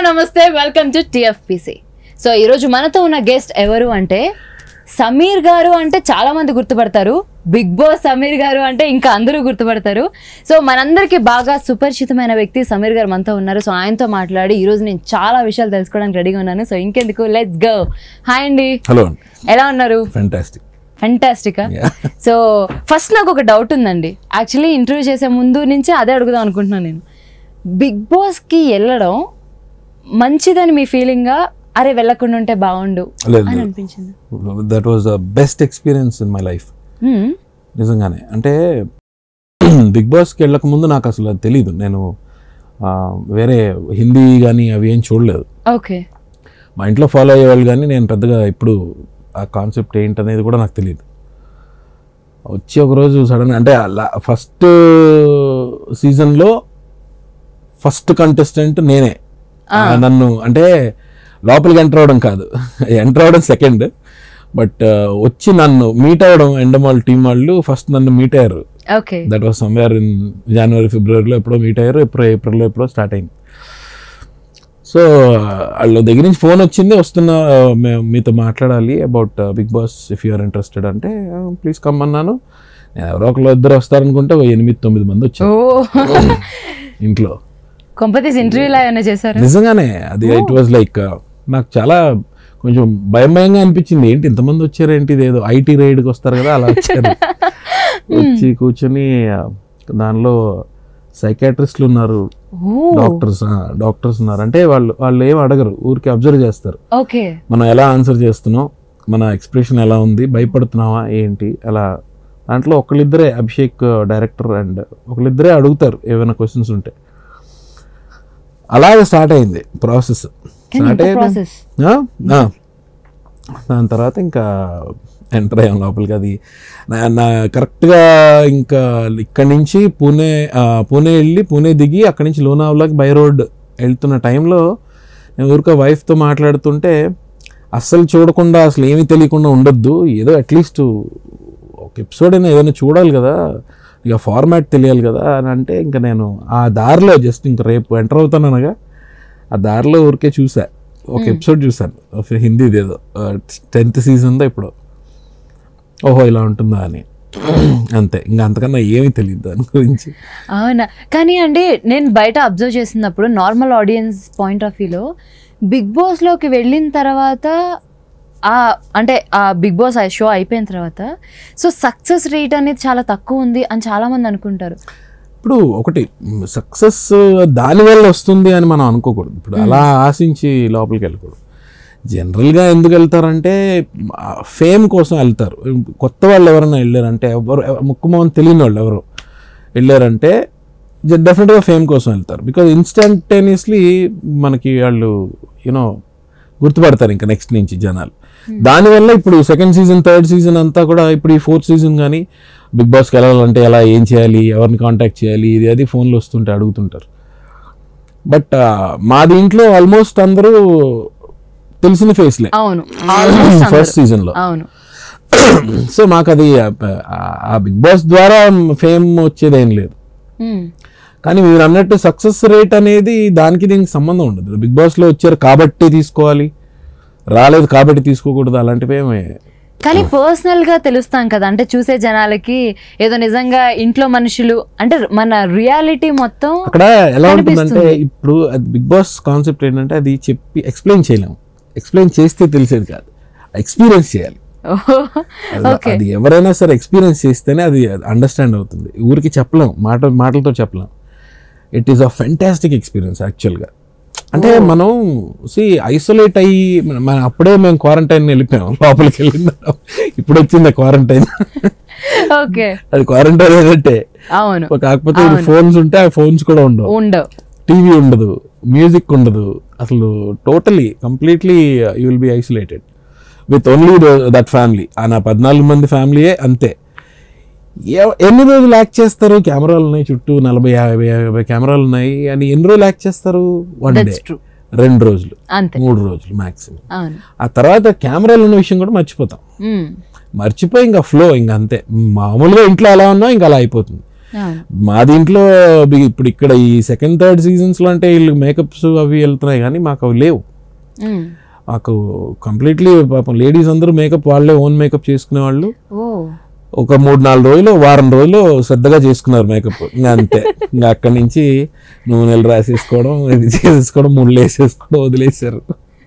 నమస్తే welcome to TFPC so ఈరోజు మనతో ఉన్న గెస్ట్ ఎవరు అంటే సమీర్ గారు అంటే చాలా మంది గుర్తుపడతారు బిగ్ బాస్ సమీర్ గారు అంటే ఇంకా అందరూ గుర్తుపడతారు సో మనందరికీ బాగా సుపరిచితమైన వ్యక్తి సమీర్ గారు మనతో ఉన్నారు సో ఆయనతో మాట్లాడి ఈరోజు నేను చాలా విషయాలు తెలుసుకోవడానికి రెడీగా ఉన్నాను సో ఇంకెందుకు లెట్స్ గో హాయ్ అండి హలో ఎలా ఉన్నారు ఫెంటాస్టిక్ ఫెంటాస్టిక్ సో ఫస్ట్ నాకు ఒక డౌట్ ఉందండి యాక్చువల్లీ ఇంటర్వ్యూ చేసే ముందు నుంచి అదే అడుగుదాం అనుకుంటున్నాను నేను బిగ్ బాస్కి వెళ్ళడం మంచిదని మీ ఫీలింగా అరే వెళ్ళకుండా ఉంటే బాగుండు లేదు అని అనిపించింది that was the best experience in my life Hmm. నిజంగానే అంటే బిగ్ బాస్కి వెళ్ళక ముందు నాకు అసలు అది తెలీదు నేను ఆ, వేరే హిందీ కానీ అవి ఏం చూడలేదు ఓకే మా ఇంట్లో ఫాలో అయ్యేవాళ్ళు కానీ నేను పెద్దగా ఇప్పుడు ఆ కాన్సెప్ట్ ఏంటనేది కూడా నాకు తెలియదు వచ్చి ఒకరోజు సడన్ అంటే ఫస్ట్ సీజన్లో ఫస్ట్ కంటెస్టెంట్ నేనే ఆ, నన్ను అంటే లోపలికి ఎంటర్ అవడం కాదు ఎంటర్ అవడం సెకండ్ బట్ వచ్చి నన్ను మీట్ అవ్వడం ఎండమాల్ టీం వాళ్ళు ఫస్ట్ నన్ను మీట్ అయ్యారు okay that was somewhere in January ఫిబ్రవరిలో ఎప్పుడో మీట్ అయ్యారు ఎప్పుడో ఏప్రిల్లో ఎప్పుడో స్టార్ట్ అయింది సో వాళ్ళ దగ్గర నుంచి ఫోన్ వచ్చింది వస్తున్న మేము మీతో మాట్లాడాలి about Bigg Boss if you're interested అంటే ప్లీజ్ కమ్ అన్నాను నేను ఎవరో ఒకరు ఇద్దరు వస్తారనుకుంటే ఒక ఎనిమిది తొమ్మిది మంది ఓ వచ్చారు ఇంట్లో కొంపతీస్ ఇంటర్వ్యూలా ఏమైనా చేశారు నిజంగానే అది ఇట్ వాజ్ లైక్ నాకు చాలా కొంచెం భయం భయంగా అనిపించింది ఏంటి ఇంతమంది వచ్చారు ఏంటి ఇదేదో ఐటీ రైడ్కి వస్తారు కదా అలా వచ్చారు వచ్చి కూర్చొని ఆ, దానిలో సైకాట్రిస్టులు ఉన్నారు ఓ డాక్టర్స్ డాక్టర్స్ ఉన్నారు అంటే వాళ్ళు వాళ్ళు ఏం అడగరు ఊరికి అబ్జర్వ్ చేస్తారు ఓకే మనం ఎలా ఆన్సర్ చేస్తున్నాం మన ఎక్స్ప్రెషన్ ఎలా ఉంది భయపడుతున్నావా ఏంటి అలా దాంట్లో ఒకళ్ళిద్దరే అభిషేక్ డైరెక్టర్ అండ్ ఒకళ్ళిద్దరే అడుగుతారు ఏమైనా క్వశ్చన్స్ ఉంటే అలాగే స్టార్ట్ అయింది ప్రాసెస్ స్టార్ట్ అయింది ప్రాసెస్ ఆ? ఆ. దాని తర్వాత ఇంకా ఎంటర్ అయ్యాం లోపలికి అది నా- నా కరెక్ట్గా ఇంకా ఇక్కడి నుంచి పూణే ఆ, పూణే వెళ్ళి పూణే దిగి అక్కడి నుంచి లోనావ్లాకి బై రోడ్ వెళ్తున్న టైంలో నేను ఊరికే వైఫ్తో మాట్లాడుతుంటే అస్సలు చూడకుండా అసలు ఏమీ తెలియకుండా ఉండొద్దు ఏదో అట్లీస్ట్ ఒక ఎపిసోడ్ అయినా ఏదైనా చూడాలి కదా ఇక ఫార్మాట్ తెలియాలి కదా అని అంటే ఇంకా నేను ఆ దారిలో జస్ట్ ఇంకా రేపు ఎంటర్ అవుతాను అనగా ఆ దారిలో ఊరికే చూసా ఒక ఎపిసోడ్ చూసాను ఒక హిందీది ఏదో టెన్త్ సీజన్లో ఇప్పుడు ఓహో ఇలా ఉంటుందా అని అంతే ఇంకా అంతకన్నా ఏమీ తెలియదు దాని గురించి అవునా కానీ అండి నేను బయట అబ్జర్వ్ చేసినప్పుడు నార్మల్ ఆడియన్స్ పాయింట్ ఆఫ్ వ్యూలో బిగ్ బాస్లోకి వెళ్ళిన తర్వాత ఆ అంటే ఆ బిగ్ బాస్ షో అయిపోయిన తర్వాత సో సక్సెస్ రేట్ అనేది చాలా తక్కువ ఉంది అని చాలా మంది అనుకుంటారు ఇప్పుడు ఒకటి సక్సెస్ దానివల్ల వస్తుంది అని మనం అనుకోకూడదు ఇప్పుడు అలా ఆశించి లోపలికి వెళ్ళకూడదు జనరల్గా ఎందుకు వెళ్తారంటే ఫేమ్ కోసం వెళ్తారు కొత్త వాళ్ళు ఎవరైనా వెళ్ళారంటే ఎవరు ముక్కుమోహన్ తెలియని వాళ్ళు ఎవరు వెళ్ళారంటే డెఫినెట్గా ఫేమ్ కోసం వెళ్తారు బికాజ్ ఇన్స్టంటేనియస్లీ మనకి వాళ్ళు యూనో గుర్తుపడతారు ఇంకా నెక్స్ట్ నుంచి జనాలు దానివల్ల ఇప్పుడు సెకండ్ సీజన్ థర్డ్ సీజన్ అంతా కూడా ఇప్పుడు ఈ ఫోర్త్ సీజన్ కానీ బిగ్ బాస్కి వెళ్ళాలంటే ఎలా ఏం చేయాలి ఎవరిని కాంటాక్ట్ చేయాలి ఇది అది ఫోన్లో వస్తుంటే అడుగుతుంటారు బట్ మా దీంట్లో ఆల్మోస్ట్ అందరూ తెలిసిన ఫేస్లే అవును Almost అందరూ. ఫస్ట్ సీజన్లో అవును సో మాకు అది ఆ- ఆ బిగ్ బాస్ ద్వారా ఫేమ్ వచ్చేదేం లేదు Hmm. కానీ మీరు అన్నట్టు సక్సెస్ రేట్ అనేది దానికి దీనికి సంబంధం ఉండదు బిగ్ బాస్లో వచ్చారు కాబట్టి తీసుకోవాలి రాలేదు కాబట్టి తీసుకోకూడదు అలాంటివి ఏమి కానీ పర్సనల్ గా తెలుస్తాం కదా అంటే చూసే జనాలకి ఏదో నిజంగా ఇంట్లో మనుషులు అంటే మన రియాలిటీ మొత్తం అక్కడ ఎలా ఉంటుందంటే కనిపిస్తుంది. ఇప్పుడు అది బిగ్ బాస్ కాన్సెప్ట్ ఏంటంటే అది చెప్పి ఎక్స్ప్లెయిన్ చేయలేము ఎక్స్ప్లెయిన్ చేస్తే తెలిసేది కాదు ఎక్స్పీరియన్స్ చేయాలి అది- ఓకే అది ఎవరైనా సరే ఎక్స్పీరియన్స్ చేస్తేనే అది అండర్స్టాండ్ అవుతుంది ఊరికి చెప్పలేం మాట మాటలతో చెప్పలేం it is a fantastic experience యాక్చువల్గా అంటే మనం సి ఐసోలేట్ అయ్యి మన- మన అప్పుడే మేము క్వారంటైన్ వెళ్ళిపోయాం లోపలికి వెళ్ళిన ఇప్పుడు వచ్చింది క్వారంటైన్ ఓకే అది క్వారంటైన్ ఏంటంటే అవును కాకపోతే ఫోన్స్ ఉంటే ఆ ఫోన్స్ కూడా ఉండవు ఉండవు టీవీ ఉండదు మ్యూజిక్ ఉండదు అసలు totally completely you will be isolated with only that family ఆ నా పద్నాలుగు మంది ఫ్యామిలీయే అంతే ఎ- ఎన్ని రోజులు యాక్ట్ చేస్తారు కెమెరాలు ఉన్నాయి చుట్టూ నలభై యాభై యాభై కెమెరాలు ఉన్నాయి అని ఎన్ని రోజులు యాక్ట్ చేస్తారు వన్ డే దట్స్ ట్రూ రెండు రోజులు అంతే మూడు రోజులు మ్యాక్సిమం అవును ఆ తర్వాత కెమెరాలు ఉన్న విషయం కూడా మర్చిపోతాం మ్మ్. మర్చిపోయి ఇంకా ఫ్లో ఇంకా అంతే మామూలుగా ఇంట్లో ఎలా ఉన్నా ఇంకా అలా అయిపోతుంది అవును. మా దీంట్లో బి- ఇప్పుడు ఇక్కడ ఈ సెకండ్ థర్డ్ సీజన్స్లో అంటే వీళ్ళు మేకప్స్ అవి వెళ్తున్నాయి కానీ మాకు అవి లేవు మ్మ్. మాకు కంప్లీట్లీ పాపం లేడీస్ అందరూ మేకప్ వాళ్ళే ఓన్ మేకప్ చేసుకునే వాళ్ళు ఓ ఒక మూడు నాలుగు రోజులు వారం రోజులు శ్రద్ధగా చేసుకున్నారు మేకప్ ఇంకా అంతే ఇంకా అక్కడి నుంచి నూనెలు రాసేసుకోవడం ఇది చేసేసుకోవడం ముళ్ళు వేసేసుకోవడం వదిలేశారు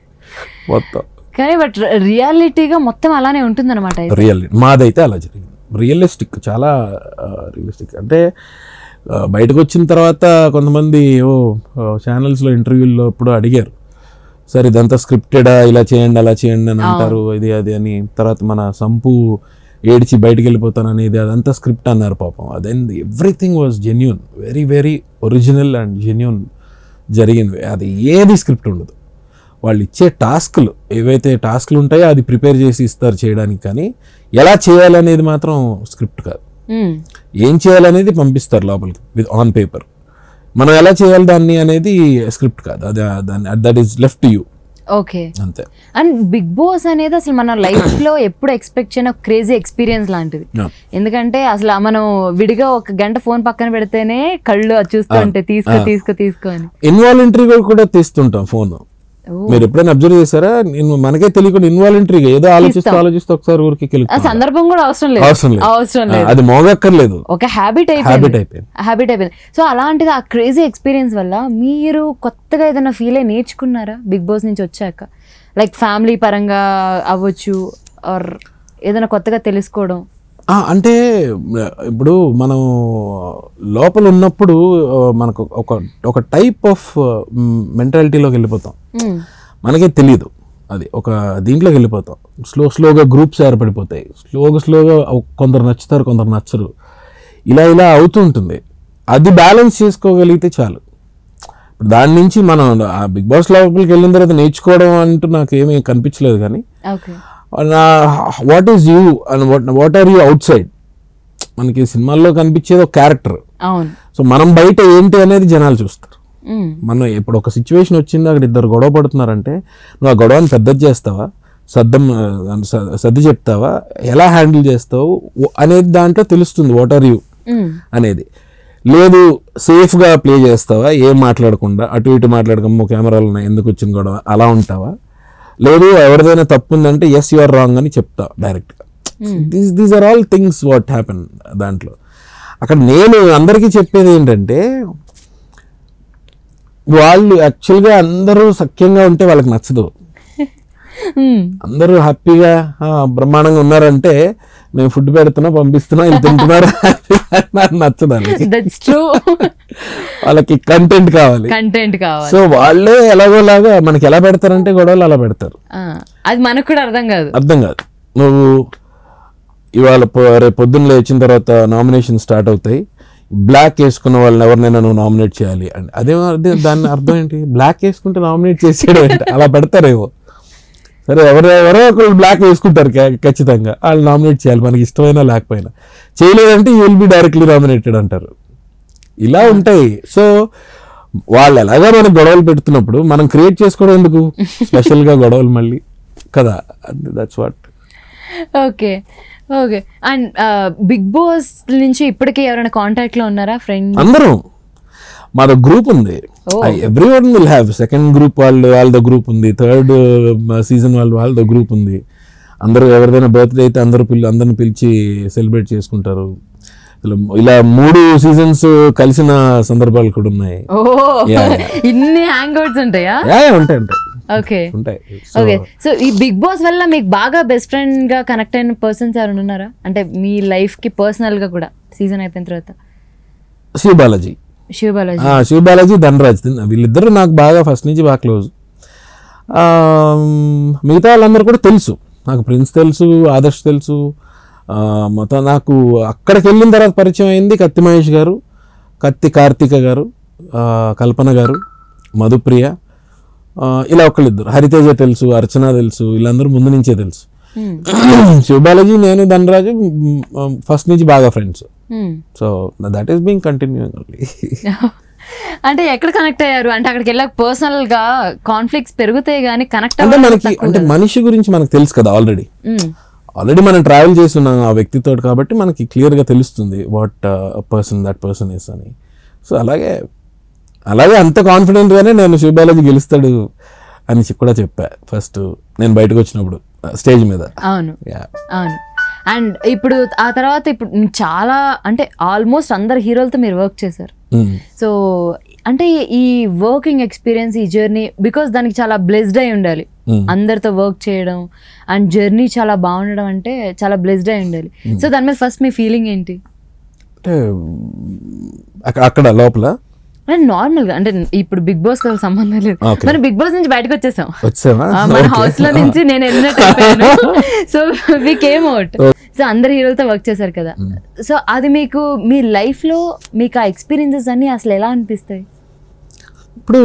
మొత్తం కానీ బట్ రియాలిటీగా మొత్తం అలానే ఉంటుందన్నమాట ఇది. రియల్ మాదైతే అలా జరిగింది రియలిస్టిక్ చాలా రియలిస్టిక్ అంటే ఆ, బయటకు వచ్చిన తర్వాత కొంతమంది ఓ ఛానల్స్లో ఇంటర్వ్యూల్లో ఇప్పుడు అడిగారు సార్ ఇదంతా స్క్రిప్టెడా ఇలా చేయండి అలా చేయండి అని అంటారు ఇది అది అని తర్వాత మన సంపు ఏడ్చి బయటికి వెళ్ళిపోతాను అనేది అదంతా స్క్రిప్ట్ అన్నారు పాపం అదైంది everything was genuine very very original and genuine జరిగింది అది ఏది స్క్రిప్ట్ ఉండదు వాళ్ళు ఇచ్చే టాస్క్లు ఏవైతే టాస్క్లు ఉంటాయో అది ప్రిపేర్ చేసి ఇస్తారు చేయడానికి కానీ ఎలా చేయాలనేది మాత్రం స్క్రిప్ట్ కాదు మ్మ్. ఏం చేయాలనేది పంపిస్తారు లోపలికి విత్ ఆన్ పేపర్ మనం ఎలా చేయాలి దాన్ని అనేది స్క్రిప్ట్ కాదు అది దాన్ని that is left you okay అంతే అండ్ బిగ్ బాస్ అనేది అసలు మన లైఫ్ లో ఎప్పుడు ఎక్స్పెక్ట్ చేయని క్రేజీ ఎక్స్పీరియన్స్ లాంటిది Yeah. ఎందుకంటే అసలు మనం విడిగా ఒక గంట ఫోన్ పక్కన పెడితేనే కళ్ళు అది చూస్తూ ఉంటే తీసుకో తీసుకో తీసుకో అని ఇన్వాలంటరీగా కూడా తీస్తుంటాం ఫోన్ ఓ. మీరు ఎప్పుడైనా అబ్జర్వ్ చేశారా నేను మనకే తెలియకుండా ఇన్వాలంటరీగా ఏదో ఆలోచిస్తూ ఆలోచిస్తూ ఒకసారి ఊరికి ఆ కెలుగుతాం సందర్భం కూడా అవసరం లేదు అవసరం లేదు అవసరం ఆ, లేదు అది మోగక్కర్లేదు ఒక హ్యాబిట్ హ్యాబిట్ అయిపోయింది అయిపోయింది హ్యాబిట్ అయిపోయింది సో అలాంటిది ఆ క్రేజీ ఎక్స్పీరియన్స్ వల్ల మీరు కొత్తగా ఏదైనా ఫీల్ అయి నేర్చుకున్నారా బిగ్ బాస్ నుంచి వచ్చాక లైక్ ఫ్యామిలీ పరంగా అవ్వచ్చు ఆర్ ఏదైనా కొత్తగా తెలుసుకోవడం ఆ, అంటే ఇప్పుడు మనం లోపల ఉన్నప్పుడు ఆ, మనకు ఒక ఒక టైప్ ఆఫ్ మెంటాలిటీలోకి వెళ్ళిపోతాం మ్మ్. మనకే తెలియదు అది ఒక దీంట్లోకి వెళ్ళిపోతాం స్లో స్లోగా గ్రూప్స్ ఏర్పడిపోతాయి స్లోగా స్లోగా కొందరు నచ్చుతారు కొందరు నచ్చరు ఇలా ఇలా అవుతూ ఉంటుంది అది బ్యాలెన్స్ చేసుకోగలిగితే చాలు ఇప్పుడు దాని నుంచి మనం ఆ బిగ్ బాస్ లోపలికి వెళ్ళిన తర్వాత నేర్చుకోవడం అంటూ నాకు ఏమీ కనిపించలేదు కానీ ఓకే నా what is you and what what are you outside మనకి సినిమాల్లో కనిపించేది ఒక క్యారెక్టర్ అవును సో మనం బయట ఏంటి అనేది జనాలు చూస్తారు మ్మ్. మనం ఇప్పుడు ఒక సిచ్యువేషన్ వచ్చింది అక్కడ ఇద్దరు గొడవ పడుతున్నారంటే నువ్వు ఆ గొడవని పెద్దది చేస్తావా సద్దం ఆ, స- సర్ది చెప్తావా ఎలా హ్యాండిల్ చేస్తావు ఓ- అనేది దాంట్లో తెలుస్తుంది వాట్ ఆర్ యూ మ్మ్. అనేది లేదు సేఫ్గా ప్లే చేస్తావా ఏం మాట్లాడకుండా అటు ఇటు మాట్లాడకమ్మో కెమెరాలు ఉన్నాయి ఎందుకు వచ్చిన గొడవ అలా ఉంటావా లేదు ఎవరిదైనా తప్పు ఉందంటే ఎస్ యు ఆర్ రాంగ్ అని చెప్తా డైరెక్ట్గా these these are all things what happen దాంట్లో అక్కడ నేను అందరికీ చెప్పేది ఏంటంటే వాళ్ళు యాక్చువల్గా అందరూ సఖ్యంగా ఉంటే వాళ్ళకి నచ్చదు మ్మ్. అందరూ హ్యాపీగా ఆ, బ్రహ్మాండంగా ఉన్నారంటే మేము ఫుడ్ పెడుతున్నా పంపిస్తున్నా వీళ్ళు తింటున్నారు నాకు నచ్చదు వాళ్ళకి దట్స్ ట్రూ వాళ్ళకి కంటెంట్ కావాలి కంటెంట్ కావాలి సో వాళ్ళే ఎలాగోలాగా మనకి ఎలా పెడతారంటే గొడవలు అలా పెడతారు ఆ, అది మనకు కూడా అర్థం కాదు అర్థం కాదు నువ్వు ఇవాళ పొ- రేపు పొద్దున్న లేచిన తర్వాత నామినేషన్ స్టార్ట్ అవుతాయి బ్లాక్ వేసుకున్న వాళ్ళని ఎవరినైనా నువ్వు నామినేట్ చేయాలి అని అదే అదే దాని అర్థం ఏంటి బ్లాక్ వేసుకుంటే నామినేట్ చేసేయడం ఏంటి అలా పెడతారేమో సరే ఎవరు ఎవరో ఒకరు బ్లాక్ వేసుకుంటారు ఖ- ఖచ్చితంగా వాళ్ళు నామినేట్ చేయాలి మనకి ఇష్టమైనా లేకపోయినా చేయలేదంటే you will be directly nominated అంటారు ఇలా ఉంటాయి సో వాళ్ళు ఎలాగా మనకు గొడవలు పెడుతున్నప్పుడు మనం క్రియేట్ చేసుకోవడం ఎందుకు స్పెషల్గా గొడవలు మళ్ళీ కదా that's what okay okay and big boss నుంచి ఇప్పటికే ఎవరైనా కాంటాక్ట్ లో ఉన్నారా ఫ్రెండ్ అందరం మాది గ్రూప్ ఉంది Oh. Everyone will have second group వాళ్ళు వాళ్ళతో గ్రూప్ ఉంది థర్డ్ సీజన్ వాళ్ళు వాళ్ళతో గ్రూప్ ఉంది అందరూ ఎవరిదైనా బర్త్డే అయితే అందరూ పిల్లి అందరిని పిలిచి సెలబ్రేట్ చేసుకుంటారు ఇలా ఇలా మూడు సీజన్స్ కలిసిన సందర్భాలు కూడా ఉన్నాయి ఓ Yeah, ఇన్ని హ్యాంగ్ అవుట్స్ ఉంటాయా యా, యా, ఉంటాయి ఉంటాయి ఓకే ఉంటాయి ఓకే సో ఈ బిగ్ బాస్ వల్ల మీకు బాగా బెస్ట్ ఫ్రెండ్ గా కనెక్ట్ అయిన పర్సన్స్ ఎవరైనా ఉన్నారా అంటే మీ లైఫ్ కి పర్సనల్ గా కూడా సీజన్ అయిపోయిన తర్వాత శివ బాలాజీ శివ బాలాజీ ఆ, శివ బాలాజీ ధనరాజ్ వీళ్ళిద్దరు నాకు బాగా ఫస్ట్ నుంచి బాగా క్లోజ్ మిగతా వాళ్ళందరూ కూడా తెలుసు నాకు ప్రిన్స్ తెలుసు ఆదర్శ్ తెలుసు ఆ, మొత్తం నాకు అక్కడికి వెళ్ళిన తర్వాత పరిచయం అయింది కత్తి మహేష్ గారు కత్తి కార్తిక గారు ఆ, కల్పన గారు మధుప్రియ ఆ, ఇలా ఒకళ్ళిద్దరు హరితేజ తెలుసు అర్చన తెలుసు వీళ్ళందరూ ముందు నుంచే తెలుసు శివ బాలాజీ నేను ధనరాజు ఫస్ట్ నుంచి బాగా friends so that is being continuing only అంటే ఎక్కడ కనెక్ట్ అయ్యారు అంటే అక్కడికి వెళ్ళాక పర్సనల్ గా కాన్ఫ్లిక్ట్స్ పెరుగుతాయి కానీ కనెక్ట్ అంటే మనకి అంటే మనిషి గురించి మనకు తెలుసు కదా ఆల్రెడీ ఆల్రెడీ మనం ట్రావెల్ చేస్తున్నాం ఆ వ్యక్తితో కాబట్టి మనకి క్లియర్గా తెలుస్తుంది what person that person is అని సో అలాగే అలాగే అంత కాన్ఫిడెంట్గానే నేను శివబాలాజీ గెలుస్తాడు అని చెప్పి కూడా చెప్పా ఫస్ట్ నేను బయటకు వచ్చినప్పుడు స్టేజ్ మీద అవును Yeah. అవును అండ్ ఇప్పుడు ఆ తర్వాత ఇప్పుడు చాలా అంటే ఆల్మోస్ట్ అందరు హీరోలతో మీరు వర్క్ చేశారు Mm. సో అంటే ఈ వర్కింగ్ ఎక్స్పీరియన్స్ ఈ జర్నీ బికాస్ దానికి చాలా బ్లెస్డ్ అయి ఉండాలి Mm. అందరితో వర్క్ చేయడం అండ్ జర్నీ చాలా బాగుండడం అంటే చాలా బ్లెస్డ్ అయి ఉండాలి సో దాని మీద ఫస్ట్ మీ ఫీలింగ్ ఏంటి అంటే అక్క- అక్కడ లోపల అంటే నార్మల్ గా అంటే ఇప్పుడు బిగ్ బాస్ కి సంబంధం లేదు Okay. మరి బిగ్ బాస్ నుంచి బయటకు వచ్చేసాం వచ్చావా ఆ, మన Okay. హౌస్ లో నుంచి నేను ఎలిమినేట్ అయిపోయాను so we came out so అందరు హీరోలతో వర్క్ చేశారు కదా సో అది మీకు మీ లైఫ్ లో మీకు ఆ ఎక్స్పీరియన్సెస్ అన్ని అసలు ఎలా అనిపిస్తాయి ఇప్పుడు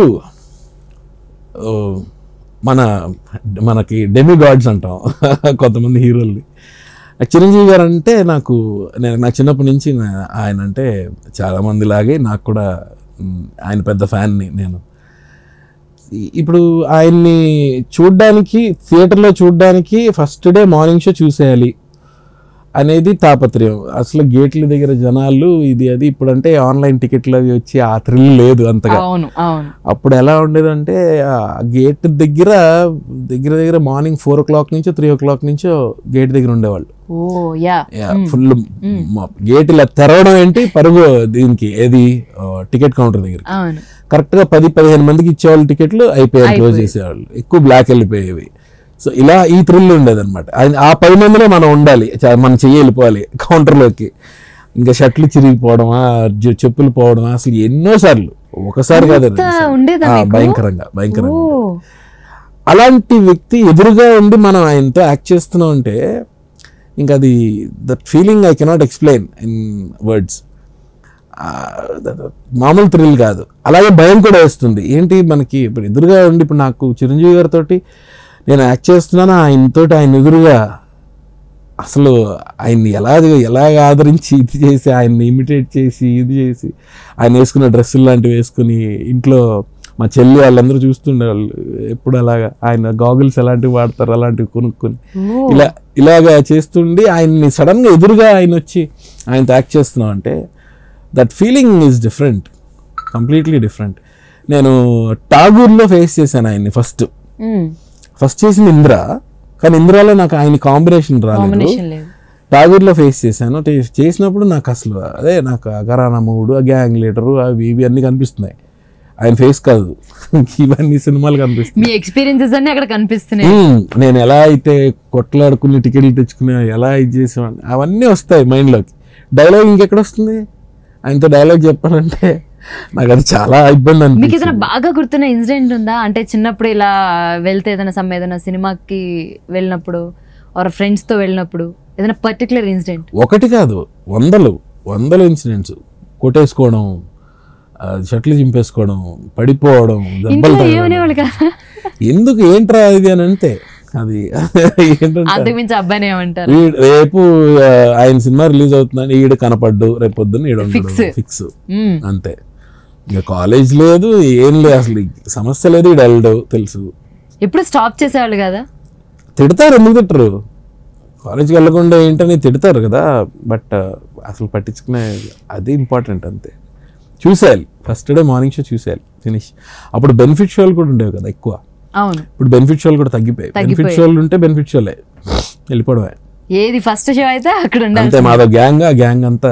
ఓ, మన మనకి డెమి గాడ్స్ అంటాం కొంతమంది హీరోల్ని ఆ చిరంజీవి గారు అంటే నాకు నేను నా చిన్నప్పటి నుంచి నా- ఆయన అంటే చాలా మంది లాగే నాకు కూడా మ్, ఆయన పెద్ద ఫ్యాన్ని నేను ఈ- ఇప్పుడు ఆయన్ని చూడ్డానికి థియేటర్లో చూడ్డానికి ఫస్ట్ డే మార్నింగ్ షో చూసేయాలి అనేది తాపత్రయం అసలు గేట్ల దగ్గర జనాలు ఇది అది ఇప్పుడంటే ఆన్లైన్ టికెట్లు అవి వచ్చి ఆ థ్రిల్ లేదు అంతగా అవును అవును అప్పుడు ఎలా ఉండేదంటే ఆ గేట్ దగ్గర దగ్గర దగ్గర మార్నింగ్ ఫోర్ ఓ క్లాక్ నుంచో త్రీ ఓ క్లాక్ నుంచో గేట్ దగ్గర ఉండేవాళ్ళు ఓ యా ఫుల్ గేట్ ఇలా తెరవడం ఏంటి పరుగు దీనికి ఏది టికెట్ కౌంటర్ దగ్గర అవును కరెక్ట్ గా పది పదిహేను మందికి ఇచ్చేవాళ్ళు టికెట్లు అయిపోయాయి క్లోజ్ అయిపోయాయి. చేసేవాళ్ళు ఎక్కువ బ్లాక్ వెళ్ళిపోయేవి సో ఇలా ఈ థ్రిల్ ఉండేది అనమాట ఆ పది మందిలో మనం ఉండాలి చ- మనం చెయ్యి వెళ్ళిపోవాలి కౌంటర్లోకి ఇంకా షర్ట్లు చిరిగిపోవడమా జ- చెప్పులు పోవడమా అసలు ఎన్నోసార్లు ఒకసారి కాదు అంత ఉండేదా ఆ, మీకు? భయంకరంగా భయంకరంగా ఓ అలాంటి వ్యక్తి ఎదురుగా ఉండి మనం ఆయనతో యాక్ట్ చేస్తున్నాం అంటే ఇంకా అది that feeling I cannot explain in words మామూలు థ్రిల్ కాదు అలాగే భయం కూడా వేస్తుంది ఏంటి మనకి ఇప్పుడు ఎదురుగా ఉండి ఇప్పుడు నాకు చిరంజీవి గారితో నేను యాక్ట్ చేస్తున్నాను ఆయనతోటి ఆయన ఎదురుగా అసలు ఆయన్ని ఎలా ఎలా ఆదరించి ఇది చేసి ఆయన్ని ఇమిటేట్ చేసి ఇది చేసి ఆయన వేసుకున్న డ్రెస్సులు లాంటివి వేసుకుని ఇంట్లో మా చెల్లి వాళ్ళందరూ చూస్తుండేవాళ్ళు ఎప్పుడు అలాగా ఆయన గాగుల్స్ ఎలాంటివి వాడతారు అలాంటివి కొనుక్కొని ఓ. ఇలా ఇలాగా చేస్తుండి ఆయన్ని సడన్గా ఎదురుగా ఆయన వచ్చి ఆయనతో యాక్ట్ చేస్తున్నాం అంటే that feeling is different completely different నేను టాగూర్లో ఫేస్ చేశాను ఆయన్ని ఫస్ట్ మ్మ్. ఫస్ట్ చేసింది ఇంద్ర కానీ ఇంద్రాలో నాకు ఆయన కాంబినేషన్ రాలేదు కాంబినేషన్ లేదు టాగూర్లో ఫేస్ చేశాను టే- చేసినప్పుడు నాకు అసలు అదే నాకు అగరానా మూడు గ్యాంగ్ లీటరు అవి ఇవి అన్నీ కనిపిస్తున్నాయి ఆయన ఫేస్ కాదు ఇవన్నీ సినిమాలు కనిపిస్తున్నాయి మీ ఎక్స్పీరియన్సెస్ అన్ని అక్కడ కనిపిస్తున్నాయి మ్మ్. నేను ఎలా అయితే కొట్లాడుకుని టికెట్లు తెచ్చుకుని ఎలా ఇది చేసేవాడిని అవన్నీ వస్తాయి మైండ్లోకి డైలాగ్ ఇంకెక్కడ వస్తుంది ఆయనతో డైలాగ్ చెప్పాలంటే నాకు అది చాలా ఇబ్బంది మీకు అనిపించింది ఏదైనా బాగా గుర్తున్న ఇన్సిడెంట్ ఉందా అంటే చిన్నప్పుడు ఇలా వెళ్తే ఏదైనా సమ్ ఏదైనా సినిమాకి వెళ్ళినప్పుడు ఆర్ ఫ్రెండ్స్ తో వెళ్ళినప్పుడు ఏదైనా పర్టికులర్ ఇన్సిడెంట్ ఒకటి కాదు వందలు వందలు ఇన్సిడెంట్స్ కొట్టేసుకోవడం ఆ, షర్ట్లు చింపేసుకోవడం పడిపోవడం దెబ్బలు ఇంట్లో తగలడం. ఏమనేవాళ్ళు కదా ఎందుకు ఏంట్రా ఇది అని అంతే అది ఏంటంటే అంతకుమించి అబ్బాయిని ఏమంటారు వీడు రేపు ఆ, ఆయన సినిమా రిలీజ్ అవుతుందని ఈడు కనపడ్డు రేపు పొద్దున్న ఈడు Fix. ఫిక్స్ మ్మ్. అంతే ఇంకా కాలేజ్ లేదు ఏం లేదు అసలు ఈ సమస్య లేదు ఈడు వెళ్ళడు తెలుసు ఎప్పుడు స్టాప్ చేసేవాళ్ళు కదా తిడతారు ఎందుకు తిట్టరు కాలేజ్కి వెళ్ళకుండా ఏంటని తిడతారు కదా బట్ అసలు పట్టించుకునే అది ఇంపార్టెంట్ అంతే చూసేయాలి ఫస్ట్ డే మార్నింగ్ షో చూసేయాలి ఫినిష్ అప్పుడు బెనిఫిట్ షోలు కూడా ఉండేవి కదా ఎక్కువ అవును ఇప్పుడు బెనిఫిట్ షోలు కూడా తగ్గిపోయాయి బెనిఫిట్ తగ్గిపోయాయి. షోలు ఉంటే బెనిఫిట్ షోలే వెళ్ళిపోవడమే ఏది ఫస్ట్ షో అయితే అక్కడ ఉండాలి అంతే మాదో గ్యాంగ్ ఆ గ్యాంగ్ అంతా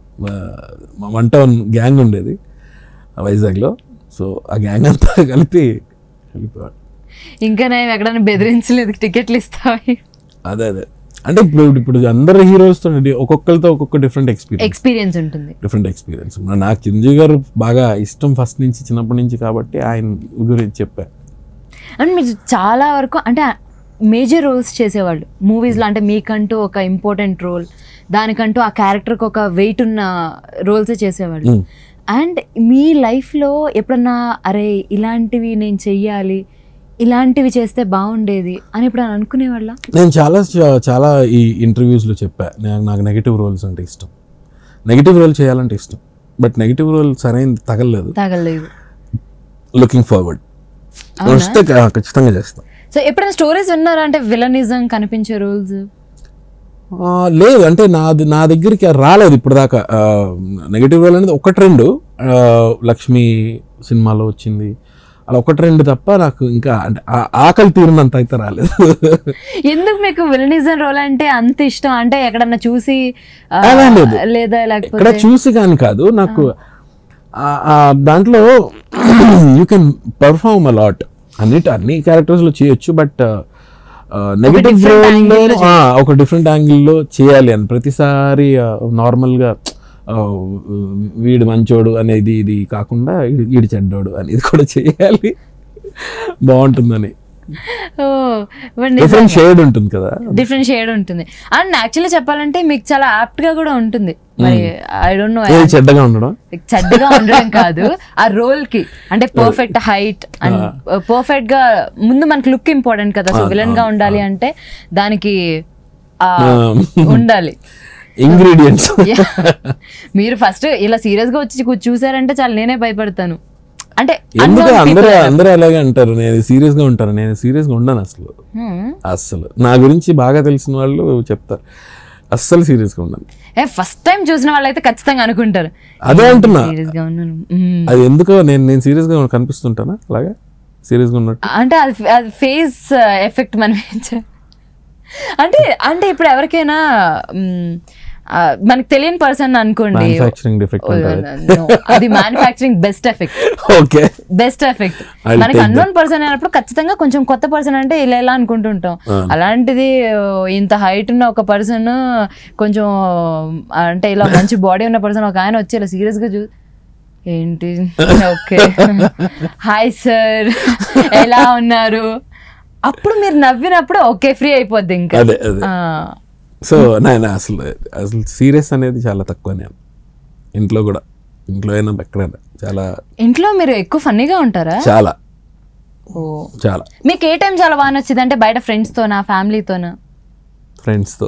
వన్ టౌన్ గ్యాంగ్ ఉండేది వైజాగ్లో సో ఆ గ్యాంగ్ అంతా కలిపి వెళ్ళిపోయాడు ఇంకా నేను ఎక్కడైనా బెదిరించలేదు టికెట్లు ఇస్తావి అదే అదే అంటే ఇప్పుడు ఇప్పుడు అందరు హీరోస్తో ఒక్కొక్కరితో ఒక్కొక్క డిఫరెంట్ ఎక్స్పీరియన్స్ ఎక్స్పీరియన్స్ ఉంటుంది డిఫరెంట్ ఎక్స్పీరియన్స్ నాకు చిరంజీవి గారు బాగా ఇష్టం ఫస్ట్ నుంచి చిన్నప్పటి నుంచి కాబట్టి ఆయన గురించి చెప్పా అండ్ మీరు చాలా వరకు అంటే మేజర్ రోల్స్ చేసేవాళ్ళు మూవీస్లో అంటే మీకంటూ ఒక ఇంపార్టెంట్ రోల్ దానికంటూ ఆ క్యారెక్టర్కి ఒక వెయిట్ ఉన్న రోల్సే చేసేవాళ్ళు Mm. అండ్ మీ లైఫ్లో ఎప్పుడన్నా అరే ఇలాంటివి నేను చెయ్యాలి ఇలాంటివి చేస్తే బాగుండేది అని ఎప్పుడన్నా అనుకునేవాళ్ళ నేను చాలా చా- చాలా ఈ ఇంటర్వ్యూస్లో చెప్పా నేను నాకు నెగిటివ్ రోల్స్ అంటే ఇష్టం నెగిటివ్ రోల్ చేయాలంటే ఇష్టం బట్ నెగిటివ్ రోల్ సరైన తగలలేదు తగలేదు లుకింగ్ ఫార్వర్డ్ అవునా? వస్తే క- ఖచ్చితంగా చేస్తాం సో ఎప్పుడైనా స్టోరీస్ విన్నారా అంటే విలనిజం కనిపించే రోల్స్ ఆ, లేదు అంటే నాది నా దగ్గరికి రాలేదు ఇప్పుడు దాకా నెగిటివ్ రోల్ అనేది ఒకటి రెండు ఆ, లక్ష్మి సినిమాలో వచ్చింది అలా ఒకటి రెండు తప్ప నాకు ఇంకా అంటే ఆ- ఆకలి తీరినంత అయితే రాలేదు ఎందుకు మీకు విలనిజం రోల్ అంటే అంత ఇష్టం అంటే ఎక్కడన్నా చూసి ఆ, అలా లేదు. లేదా ఇక్కడ లేకపోతే చూసి కానీ కాదు నాకు ఆ- ఆ దాంట్లో యూ కెన్ పర్ఫార్మ్ అలాట్ అన్నిటి అన్ని క్యారెక్టర్స్ లో చేయొచ్చు బట్ నెగిటివ్ different angle లో ఒక డిఫరెంట్ యాంగిల్లో చేయాలి అని ప్రతిసారి నార్మల్ గా ఆ, వీడు మంచోడు అనేది ఇది కాకుండా వీడు- వీడు చెడ్డోడు అనేది కూడా చేయాలి బాగుంటుందని ఓ డిఫరెంట్ షేడ్ ఉంటుంది కదా డిఫరెంట్ షేడ్ ఉంటుంది అండ్ యాక్చువల్లీ చెప్పాలంటే మీకు చాలా యాప్ట్ గా కూడా ఉంటుంది మరి ఐ డోంట్ నో ఏది చెడ్డగా ఉండడం చెడ్డగా ఉండడం కాదు ఆ రోల్ కి అంటే పర్ఫెక్ట్ హైట్ అండ్ పర్ఫెక్ట్ గా ముందు మనకి లుక్ ఇంపార్టెంట్ కదా సో విలన్ గా ఉండాలి అంటే దానికి ఆ ఉండాలి ఇంగ్రీడియంట్స్ Yeah. మీరు ఫస్ట్ ఇలా సీరియస్ గా వచ్చి కూ- చూసారంటే చాలా నేనే భయపడతాను అంటే ఎందుకు unknown అందరూ people. అందరూ అలాగే అంటారు నేను సీరియస్ గా ఉంటాను నేను సీరియస్ గా ఉండను అసలు Hmm. అస్సలు నా గురించి బాగా తెలిసిన వాళ్ళు చెప్తారు అస్సలు సీరియస్ గా ఉండను ఏ ఫస్ట్ టైం చూసిన వాళ్ళైతే ఖచ్చితంగా అనుకుంటారు అదే అంటున్నా సీరియస్ గా ఉన్నాను Hmm. అది ఎందుకో నేను నేను సీరియస్ గా కనిపిస్తుంటానా అలాగా సీరియస్ గా ఉన్నట్టు అంటే అది అది ఫేస్ ఎఫెక్ట్ మనం ఏం చే- అంటే అంటే ఇప్పుడు ఎవరికైనా మ్, ఆ, మనకు తెలియని పర్సన్ అనుకోండి మ్యానుఫాక్చరింగ్ డిఫెక్ట్ ఓ, no, అది manufacturing best effect okay best effect I'll మనకి take అన్నోన్ పర్సన్ అయినప్పుడు ఖచ్చితంగా కొంచెం కొత్త పర్సన్ అంటే ఇలా ఇలా అనుకుంటుంటాం అలాంటిది ఓ, ఇంత హైట్ ఉన్న ఒక పర్సన్ కొంచెం ఆ, అంటే ఇలా మంచి బాడీ ఉన్న పర్సన్ ఒక ఆయన వచ్చి ఇలా సీరియస్ గా చూ ఏంటి ఓకే హాయ్ సార్ ఎలా ఉన్నారు అప్పుడు మీరు నవ్వినప్పుడు ఓకే ఫ్రీ అయిపోద్ది ఇంకా అదే అదే ఆ, సో నేను అసలు అసలు సీరియస్ అనేది చాలా తక్కువ నేను ఇంట్లో కూడా ఇంట్లో అయినా ఎక్కడైనా చాలా ఇంట్లో మీరు ఎక్కువ ఫన్నీగా ఉంటారా చాలా ఓ చాలా మీకు ఏ టైం చాలా బాగా నచ్చింది అంటే బయట ఫ్రెండ్స్ తోనా ఫ్యామిలీతోనా ఫ్రెండ్స్తో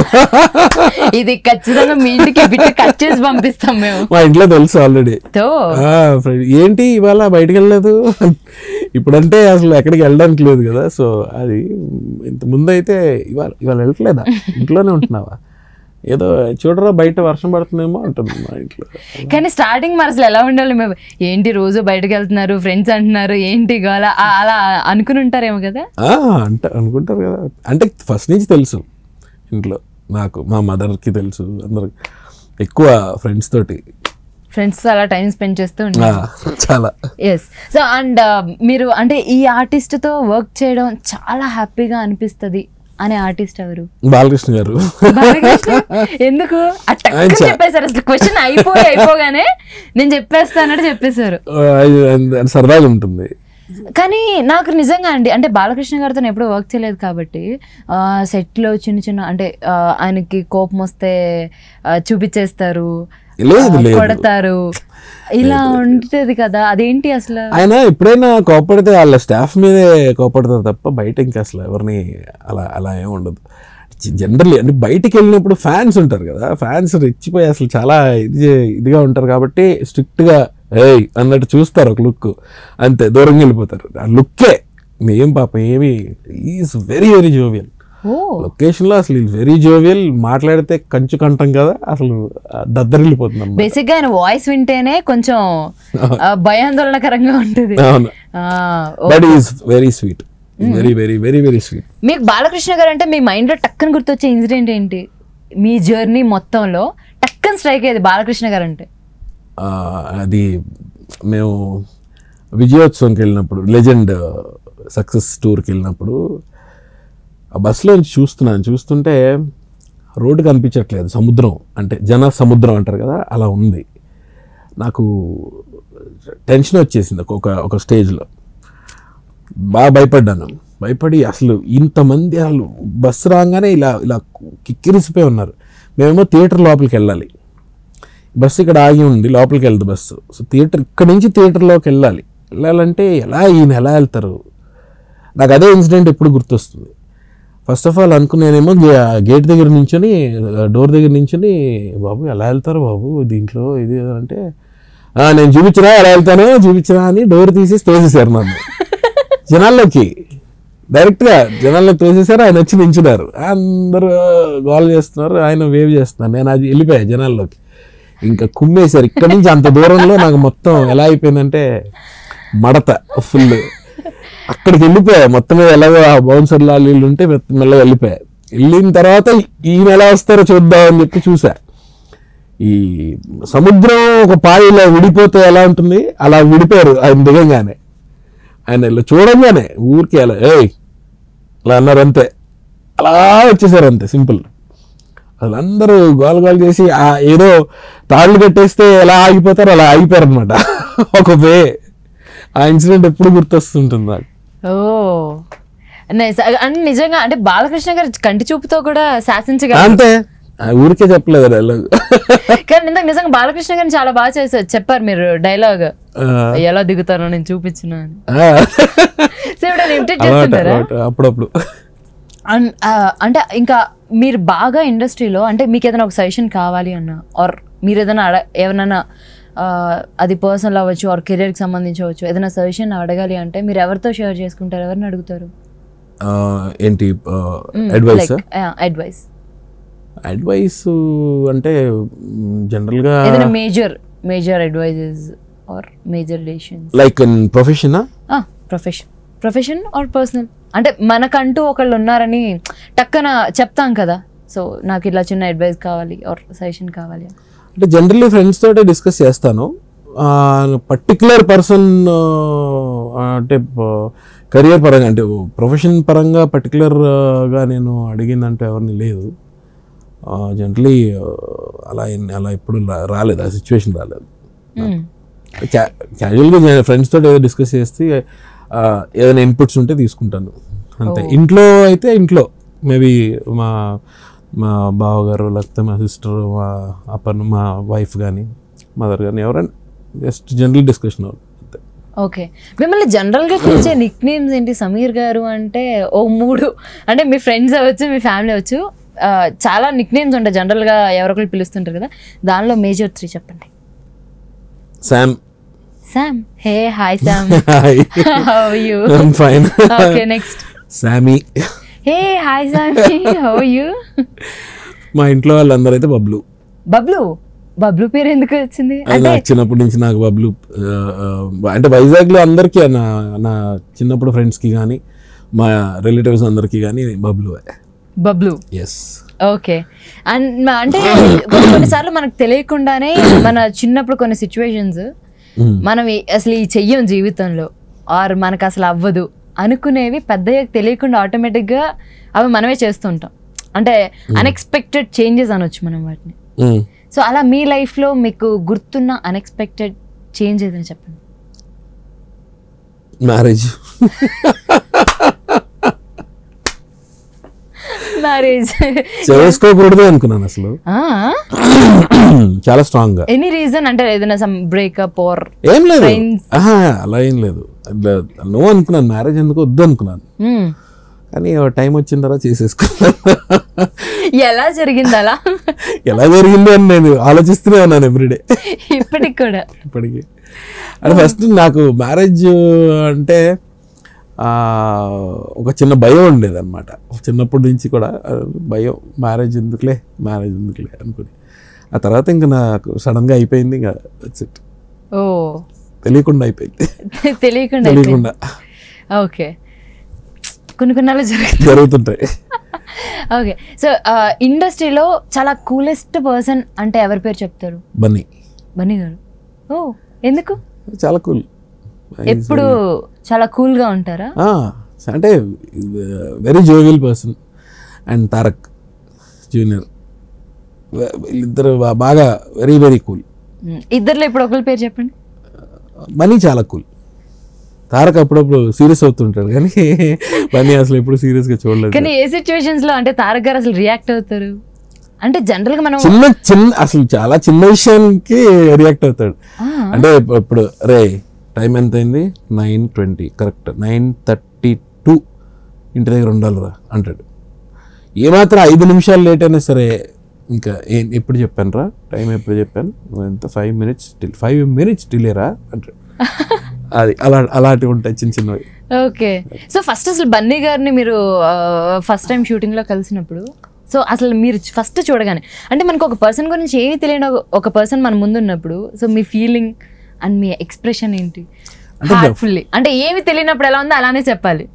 ఇది ఖచ్చితంగా మీ ఇంటికి బిట్టు కట్ చేసి పంపిస్తాం మేము మా ఇంట్లో తెలుసు ఆల్రెడీ తో ఏంటి ఇవాళ బయటకు వెళ్ళలేదు ఇప్పుడంటే అసలు ఎక్కడికి వెళ్ళడానికి లేదు కదా సో అది ఇంత ముందు అయితే ఇవాళ ఇవాళ వెళ్ళట్లేదా ఇంట్లోనే ఉంటున్నావా ఏదో చూడరా బయట వర్షం పడుతుందేమో అంటుంది మా ఇంట్లో కానీ స్టార్టింగ్ మరి అసలు ఎలా ఉండాలి మేము ఏంటి రోజు బయటకు వెళ్తున్నారు ఫ్రెండ్స్ అంటున్నారు ఏంటి గోల ఆ- అలా అనుకుని ఉంటారేమో కదా ఆ, అంట అనుకుంటారు కదా అంటే ఫస్ట్ నుంచి తెలుసు ఇంట్లో నాకు మా మదర్కి తెలుసు అందరికి ఎక్కువ ఫ్రెండ్స్ తోటి ఫ్రెండ్స్ అలా టైం స్పెండ్ చేస్తూ ఆ, ఉంటారు చాలా ఎస్ సో అండ్ మీరు అంటే ఈ ఆర్టిస్ట్ తో వర్క్ చేయడం చాలా హ్యాపీగా అనిపిస్తది అనే ఆర్టిస్ట్ ఎవరు బాలకృష్ణ గారు బాలకృష్ణ ఎందుకు ఆ టక్కున ఆయన చా- చెప్పేశారు అసలు క్వశ్చన్ అయిపోయి అయిపోగానే నేను చెప్పేస్తానట్టు చెప్పేశారు ఆ, అది- అది సరదాగా ఉంటుంది కానీ నాకు నిజంగా అండి అంటే బాలకృష్ణ గారితో నేను ఎప్పుడూ వర్క్ చేయలేదు కాబట్టి ఆ, సెట్లో చిన్న చిన్న అంటే ఆ, ఆయనకి కోపం వస్తే ఆ, చూపించేస్తారు లేదు ఆ, లేదు కొడతారు ఇలా ఉంటుంది కదా అదేంటి అసలు ఆయన ఎప్పుడైనా కోపడితే వాళ్ళ స్టాఫ్ మీదే కోపడతారు తప్ప బయట ఇంకా అసలు ఎవరిని అలా అలా ఏం ఉండదు జనరల్లీ అంటే బయటికి వెళ్ళినప్పుడు ఫ్యాన్స్ ఉంటారు కదా ఫ్యాన్స్ రెచ్చిపోయి అసలు చాలా ఇది చే- ఇదిగా ఉంటారు కాబట్టి స్ట్రిక్ట్గా ఏయ్ అన్నట్టు చూస్తారు ఒక లుక్ అంతే దూరంగా వెళ్ళిపోతారు ఆ లుక్కే ఏం పాపం ఏమి ఈజ్ వెరీ వెరీ జోవియల్ ఓ లొకేషన్లో అసలు వెరీ జోవియల్ మాట్లాడితే కంచు కంఠం కదా అసలు ఆ దద్దరిల్లిపోతుంది అన్నమాట. బేసిక్ గా ఆయన వాయిస్ వింటేనే కొంచెం ఆ, భయాందోళనకరంగా ఉంటుంది అవును ఆ, ఓ. But is very sweet very very very very sweet మీకు బాలకృష్ణ గారు అంటే మీ మైండ్ లో టక్కన గుర్తొచ్చే ఇన్సిడెంట్ ఏంటి మీ జర్నీ మొత్తంలో టక్కన స్ట్రైక్ అయ్యేది బాలకృష్ణ గారు అంటే ఆ, అది మేము విజయోత్సవంకి వెళ్ళినప్పుడు లెజెండ్ సక్సెస్ టూర్కి వెళ్ళినప్పుడు ఆ బస్సులోంచి చూస్తున్నాను చూస్తుంటే రోడ్డు కనిపించట్లేదు సముద్రం అంటే జన సముద్రం అంటారు కదా అలా ఉంది నాకు టెన్షన్ వచ్చేసింది ఒక ఒక స్టేజ్లో బాగా భయపడ్డాను భయపడి అసలు ఇంతమంది అసలు బస్సు రాగానే ఇలా ఇలా కిక్కిరిసిపోయి ఉన్నారు మేమేమో థియేటర్ లోపలికి వెళ్ళాలి బస్సు ఇక్కడ ఆగి ఉంది లోపలికి వెళ్తుంది బస్సు సో థియేటర్ ఇక్కడ నుంచి థియేటర్లోకి వెళ్ళాలి వెళ్ళాలంటే ఎలా ఈయన ఎలా వెళ్తారు నాకు అదే ఇన్సిడెంట్ ఎప్పుడు గుర్తొస్తుంది ఫస్ట్ ఆఫ్ ఆల్ అనుకునేనేమో గేట్ దగ్గర నుంచొని డోర్ దగ్గర నుంచొని బాబు ఎలా వెళ్తారు బాబు దీంట్లో ఇది అది అంటే "ఆ, నేను చూపించినా ఎలా వెళ్తాను చూపించినా అని డోర్ తీసి తోసేసారు నన్ను జనాల్లోకి డైరెక్ట్ గా జనాల్లో తోసేసారు ఆయన వచ్చి నించున్నారు అందరూ గోల్ చేస్తున్నారు ఆయన వేవ్ చేస్తున్నారు నేను అది వెళ్ళిపోయా జనాల్లోకి ఇంకా కుమ్మేశారు ఇక్కడ నుంచి అంత దూరంలో నాకు మొత్తం ఎలా అయిపోయిందంటే మడత ఫుల్ అక్కడికి వెళ్ళిపోయా మొత్తం మీద ఎలాగో ఆ బౌన్సర్ లాలు వీళ్ళు ఉంటే మెత్త- మెల్లగా వెళ్ళిపోయా వెళ్ళిన తర్వాత ఈయన ఎలా వస్తారో చూద్దాం అని చెప్పి చూసా ఈ సముద్రం ఒక పాయిలో విడిపోతే ఎలా ఉంటుంది అలా విడిపోయారు ఆయన దిగంగానే ఆయన ఇలా చూడంగానే ఊరికే అలా ఏయ్ అలా అన్నారు అంతే అలా వచ్చేసారు అంతే సింపుల్ అసలు అందరూ గోల గోల చేసి ఆ ఏదో తాళ్ళు కట్టేస్తే ఎలా ఆగిపోతారో అలా ఆగిపోయారు అనమాట ఒక వే ఆ ఇన్సిడెంట్ ఎప్పుడు గుర్తొస్తుంటుంది నాకు ఓ నైస్ అంటే నిజంగా అంటే బాలకృష్ణ గారు కంటి చూపుతో కూడా శాసించగలరు అంతే ఆ ఊరికే చెప్పలేదు డైలాగ్ కానీ ఇందాక నిజంగా బాలకృష్ణ గారిని చాలా బాగా చేశారు చెప్పారు మీరు డైలాగ్ ఎలా దిగుతారో నేను చూపించిన అని సో ఇప్పుడు ఇమిటేట్ చేస్తుంటారా అప్పుడప్పుడు అన్- ఆ, అంటే ఇంకా మీరు బాగా ఇండస్ట్రీలో అంటే మీకు ఏదైనా ఒక సజెషన్ కావాలి అన్న ఆర్ మీరు ఏదైనా అడ ఏమైనా ఆ, అది పర్సనల్ అవ్వచ్చు ఆర్ కెరియర్కి సంబంధించి అవ్వచ్చు ఏదైనా సజెషన్ అడగాలి అంటే మీరు ఎవరితో షేర్ చేసుకుంటారు ఎవరిని అడుగుతారు ఆ, ఏంటి అడ్వైస్ అడ్వైస్ అడ్వైస్ అంటే జనరల్గా ఏదైనా major major advices or major decisions like in profession profession profession or personal అంటే మనకంటూ ఒకళ్ళు ఉన్నారని టక్కన చెప్తాం కదా సో నాకు ఇలా చిన్న అడ్వైస్ కావాలి ఆర్ సజెషన్ కావాలి అని. అంటే జనరల్లీ ఫ్రెండ్స్ తోటే డిస్కస్ చేస్తాను పర్టికులర్ పర్సన్ అంటే కెరియర్ పరంగా అంటే ప్రొఫెషన్ పరంగా పర్టికులర్గా నేను అడిగిందంటే ఎవరిని లేదు జనరలీ అలా ఏం- అలా ఎప్పుడు రా- రాలేదు ఆ సిచ్యువేషన్ రాలేదు మ్మ్. క్యాజువల్గా ఫ్రెండ్స్ తోటి ఏదో డిస్కస్ చేస్తే ఆ, ఏదైనా ఇన్పుట్స్ ఉంటే తీసుకుంటాను అంతే ఇంట్లో అయితే ఇంట్లో మేబీ మా మా బావగారు లేకపోతే మా సిస్టర్ మా అప్పన్ మా వైఫ్ కానీ మదర్ కానీ ఎవరైనా జస్ట్ జనరల్ డిస్కషన్ అంతే ఓకే మిమ్మల్ని జనరల్గా పిలిచే నిక్ నేమ్స్ ఏంటి సమీర్ గారు అంటే ఓ మూడు అంటే మీ ఫ్రెండ్స్ అవ్వచ్చు మీ ఫ్యామిలీ అవ్వచ్చు ఆ, చాలా నిక్ నేమ్స్ ఉంటాయి జనరల్గా ఎవరొకరు పిలుస్తుంటారు కదా దానిలో మేజర్ త్రీ చెప్పండి Sam Sam hey hi Sam hi how you fine okay next Sammy hey hi Sam how you మా ఇంట్లో వాళ్ళందరూ అయితే బబ్లు బబ్లు బబ్లు పేరు ఎందుకు వచ్చింది అది నాకు చిన్నప్పటి నుంచి నాకు బబ్లు ఆ, ఆ, అంటే వైజాగ్లో అందరికీ నా నా చిన్నప్పుడు ఫ్రెండ్స్కి కానీ మా రిలేటివ్స్ అందరికీ కానీ Bablu Bablu yes okay and అంటే కొన్ని కొన్నిసార్లు మనకు తెలియకుండానే మన చిన్నప్పుడు కొన్ని సిచ్యువేషన్స్ మనం ఈ- అసలు ఈ చెయ్యం జీవితంలో ఆర్ మనకు అసలు అవ్వదు అనుకునేవి పెద్దయ్యాక తెలియకుండా ఆటోమేటిక్గా అవి మనమే చేస్తుంటాం అంటే అన్ఎక్స్పెక్టెడ్ చేంజెస్ అనొచ్చు మనం వాటిని సో అలా మీ లైఫ్లో మీకు గుర్తున్న అన్ఎక్స్పెక్టెడ్ చేంజ్ ఏదైనా చెప్పండి మ్యారేజ్ మ్యారేజ్ చేసుకోకూడదు అనుకున్నాను అసలు చాలా స్ట్రాంగ్ గా ఎనీ రీజన్ అంటే ఏదైనా సమ్ బ్రేకప్ ఆర్ ఏం లేదు Friends. ఆహా, అలా ఏం లేదు నువ్వు అనుకున్నాను మ్యారేజ్ ఎందుకు వద్దు అనుకున్నాను కానీ టైం వచ్చిన తర్వాత చేసేసుకున్నాను ఎలా జరిగింది అలా ఎలా జరిగింది అని నేను ఆలోచిస్తూనే ఉన్నాను ఎవ్రీడే ఇప్పటికి కూడా ఇప్పటికి అంటే ఫస్ట్ నాకు మ్యారేజ్ అంటే ఆ, ఒక చిన్న భయం ఉండేది అనమాట చిన్నప్పటి నుంచి కూడా ఆ, భయం మ్యారేజ్ ఎందుకులే మ్యారేజ్ ఎందుకులే అనుకుని ఆ తర్వాత ఇంకా నాకు సడన్గా అయిపోయింది ఇంకా that's it. ఓ తెలియకుండా అయిపోయింది తెలియకుండా తెలియకుండా ఓకే కొన్ని కొన్నాళ్ళు జరుగుతుంది జరుగుతుంటాయి ఓకే సో ఇండస్ట్రీలో చాలా కూలెస్ట్ పర్సన్ అంటే ఎవరి పేరు చెప్తారు బన్నీ బన్నీ గారు ఓ ఎందుకు చాలా కూల్ ఎప్పుడు చాలా కూల్ గా ఉంటారా అంటే very jovial person and Tarak junior వీళ్ళిద్దరు బా- బాగా వెరీ వెరీ కూల్ మ్, ఇద్దరిలో ఇప్పుడు ఒకరి పేరు చెప్పండి బన్నీ చాలా కూల్ తారక్ అప్పుడప్పుడు సీరియస్ అవుతుంటాడు కానీ బన్నీ అసలు ఎప్పుడు సీరియస్గా చూడలేదు కానీ ఏ సిచ్యువేషన్స్ లో అంటే తారక్ గారు అసలు రియాక్ట్ అవుతారు అంటే జనరల్ గా మనం చిన్న చిన్న అసలు చాలా చిన్న విషయానికి రియాక్ట్ అవుతాడు ఆ, అంటే ఇప్పు- ఇప్పుడు రే టైం ఎంత అయింది nine twenty correct nine thirty two ఇంటి దగ్గర ఉండాలిరా అంటాడు ఏమాత్రం ఐదు నిమిషాలు లేట్ అయినా సరే ఇంకా ఏం ఎప్పుడు చెప్పాను రా టైం ఎప్పుడు చెప్పాను నువ్వు ఎంత ఫైవ్ మినిట్స్ ఫైవ్ మినిట్స్ డిలేరా అంటాడు అది అలా అలాంటివి ఉంటాయి చిన్న చిన్నవి ఓకే సో ఫస్ట్ అసలు బన్నీ గారిని మీరు ఫస్ట్ టైం షూటింగ్ లో కలిసినప్పుడు సో అసలు మీరు ఫస్ట్ చూడగానే అంటే మనకు ఒక పర్సన్ గురించి ఏమీ తెలియని ఒక- ఒక పర్సన్ మన ముందు ఉన్నప్పుడు సో మీ ఫీలింగ్ అండ్ మీ ఎక్స్ప్రెషన్ ఏంటి హార్ట్ఫుల్లీ అంటే ఏమి తెలియనప్పుడు ఎలా ఉందో అలానే చెప్పాలి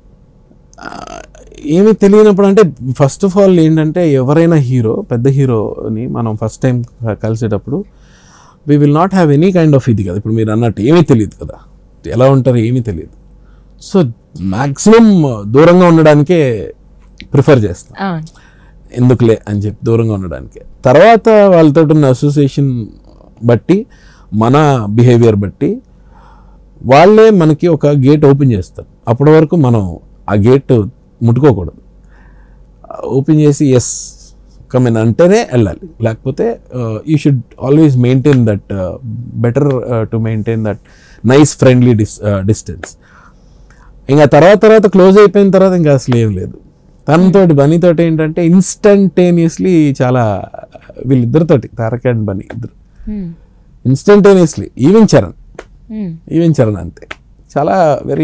ఏమి తెలియనప్పుడు అంటే ఫస్ట్ ఆఫ్ ఆల్ ఏంటంటే ఎవరైనా హీరో పెద్ద హీరోని మనం ఫస్ట్ టైం కలిసేటప్పుడు we will not have any kind of ఇది కదా ఇప్పుడు మీరు అన్నట్టు ఏమీ తెలియదు కదా ఎలా ఉంటారో ఏమీ తెలియదు సో మ్యాక్సిమం దూరంగా ఉండడానికే ప్రిఫర్ చేస్తాం అవును ఎందుకులే అని చెప్పి దూరంగా ఉండడానికి తర్వాత వాళ్ళతో ఉన్న అసోసియేషన్ బట్టి మన బిహేవియర్ బట్టి వాళ్ళే మనకి ఒక గేట్ ఓపెన్ చేస్తారు అప్పటి వరకు మనం ఆ గేట్ ముట్టుకోకూడదు ఓపెన్ చేసి ఎస్ కమిన్ అంటేనే వెళ్ళాలి లేకపోతే you should always maintain that better to maintain that nice friendly dis distance ఇంకా తర్వాత తర్వాత క్లోజ్ అయిపోయిన తర్వాత ఇంకా అసలు ఏం లేదు తనతోటి బనీతోటి ఏంటంటే ఇన్స్టంటేనియస్లీ చాలా వీళ్ళిద్దరితోటి తారక్ అండ్ బనీ ఇద్దరు Hmm. Instantaneously even Charan Hmm. Even Charan అంతే చాలా వెరీ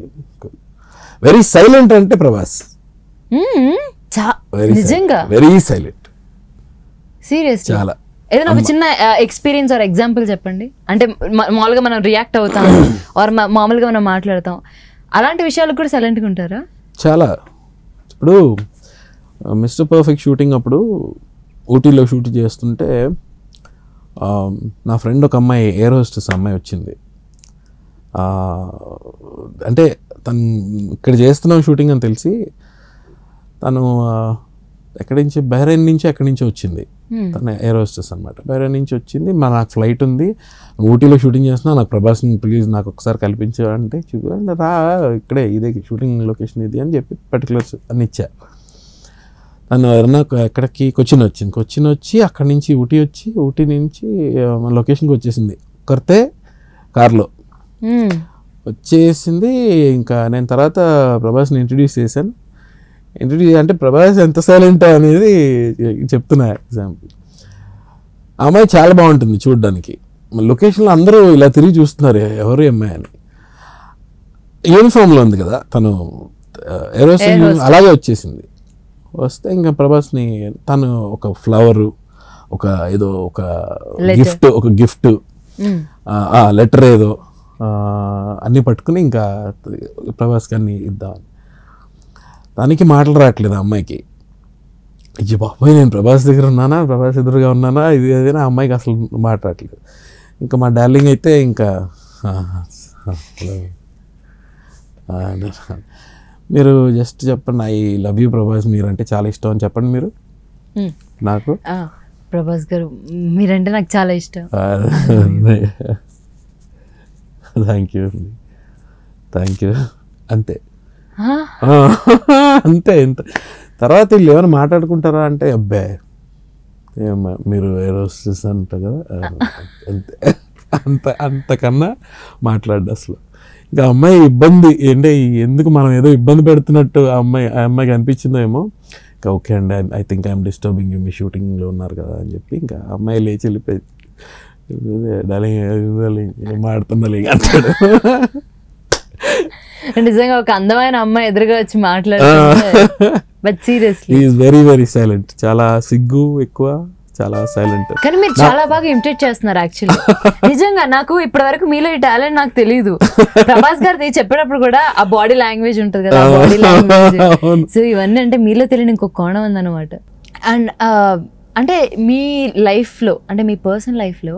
వెరీ సైలెంట్ అంటే ప్రభాస్ Hmm. చా- వెరీ నిజంగా వెరీ సైలెంట్ సీరియస్ చాలా ఏదైనా ఒక చిన్న ఎక్స్పీరియన్స్ ఆర్ ఎగ్జాంపుల్ చెప్పండి అంటే మా- మామూలుగా మనం రియాక్ట్ అవుతాం ఆర్ మామూలుగా మనం మాట్లాడతాం అలాంటి విషయాలకు కూడా సైలెంట్గా ఉంటారా చాలా ఇప్పుడు మిస్టర్ పర్ఫెక్ట్ షూటింగ్ అప్పుడు ఊటీలో షూట్ చేస్తుంటే ఆ, నా ఫ్రెండ్ ఒక అమ్మాయి ఎయిర్ హోస్టెస్ అమ్మాయి వచ్చింది ఆ, అంటే తను ఇక్కడ చేస్తున్నాం షూటింగ్ అని తెలిసి తను ఆ, ఎక్కడి నుంచి బహ్రెయిన్ నుంచి ఎక్కడి నుంచి వచ్చింది Hmm. తన ఎయిర్ హోస్టెస్ అనమాట బహ్రెయిన్ నుంచి వచ్చింది మా నాకు ఫ్లైట్ ఉంది ఊటీలో షూటింగ్ చేస్తున్నా నాకు ప్రభాస్ని ప్లీజ్ నాకు ఒకసారి కల్పించు అంటే చూపి అంటే రా ఇక్కడే ఇదే షూటింగ్ లొకేషన్ ఇది అని చెప్పి పర్టికులర్స్ అన్ని ఇచ్చా తను ఎవరన్నా ఎక్కడికి కొచ్చిన్ వచ్చింది కొచ్చిన్ వచ్చి అక్కడి నుంచి ఊటీ వచ్చి ఊటీ నుంచి ఆ, మన లొకేషన్కి వచ్చేసింది కడితే కార్లో Hmm. వచ్చేసింది ఇంకా నేను తర్వాత ప్రభాస్ని ఇంట్రడ్యూస్ చేశాను ఇంట్రడ్యూస్ అంటే ప్రభాస్ ఎంత సైలెంట్ అనేది చెప్తున్నా ఎగ్జాంపుల్ ఆ అమ్మాయి చాలా బాగుంటుంది చూడడానికి లొకేషన్లో అందరూ ఇలా తిరిగి చూస్తున్నారు ఎవరు ఈ అమ్మాయి అని యూనిఫామ్లో ఉంది కదా తను ఏరోసన్ అలాగే వచ్చేసింది వస్తే ఇంకా ప్రభాస్ని తను ఒక ఫ్లవరు ఒక ఏదో ఒక గిఫ్ట్ ఒక గిఫ్ట్ Hmm. లెటర్ ఏదో ఆ, అన్నీ పట్టుకుని ఇంకా ప్రభాస్ గారిని ఇద్దామని దానికి మాటలు రావట్లేదు ఆ అమ్మాయికి అయ్యి బాబాయ్ నేను ప్రభాస్ దగ్గర ఉన్నానా ప్రభాస్ ఎదురుగా ఉన్నానా ఇది అది అని ఆ అమ్మాయికి అసలు మాట్లాడట్లేదు ఇంకా మా డార్లింగ్ అయితే ఇంకా "ఆ, హలో. ఆ, మీరు జస్ట్ చెప్పండి ఐ లవ్ యూ ప్రభాస్ మీరు అంటే చాలా ఇష్టం అని చెప్పండి మీరు Hmm. నాకు Ah, ప్రభాస్ గారు మీరంటే నాకు చాలా ఇష్టం థ్యాంక్ యూ థ్యాంక్ యూ అంతే Ah, ఆ, అంతే ఎంత తర్వాత వీళ్ళు ఏమైనా మాట్లాడుకుంటారా అంటే అబ్బాయి ఏమ్మా మీరు ఏరోసిస్ అంట కదా ఆ, అంతే అంత అంతకన్నా మాట్లాడు అసలు ఇంకా అమ్మాయి ఇబ్బంది అంటే ఎందుకు మనం ఏదో ఇబ్బంది పెడుతున్నట్టు ఆ అమ్మాయి ఆ అమ్మాయికి అనిపించిందో ఏమో ఇంకా ఓకే అండి I think I'm disturbing you మీ షూటింగ్లో ఉన్నారు కదా అని చెప్పి ఇంకా ఆ అమ్మాయి లేచి వెళ్ళిపోయి డార్లింగ్ డార్లింగ్ ఏం మాడుతున్నా అంటాడు నిజంగా ఒక అందమైన అమ్మాయి ఎదురుగా వచ్చి మాట్లాడుతుంటే but seriously is very very silent చాలా సిగ్గు ఎక్కువ చాలా సైలెంట్ కానీ మీరు చాలా బాగా ఇమిటేట్ చేస్తున్నారు యాక్చువల్లీ నిజంగా నాకు ఇప్పటి వరకు మీలో ఈ టాలెంట్ నాకు తెలియదు ప్రభాస్ గారిది చెప్పేటప్పుడు కూడా ఆ బాడీ లాంగ్వేజ్ ఉంటుంది కదా బాడీ లాంగ్వేజ్ అవును. సో ఇవన్నీ అంటే మీలో తెలియని ఇంకొక కోణం ఉందన్నమాట అండ్ అంటే మీ లైఫ్లో అంటే మీ పర్సనల్ లైఫ్లో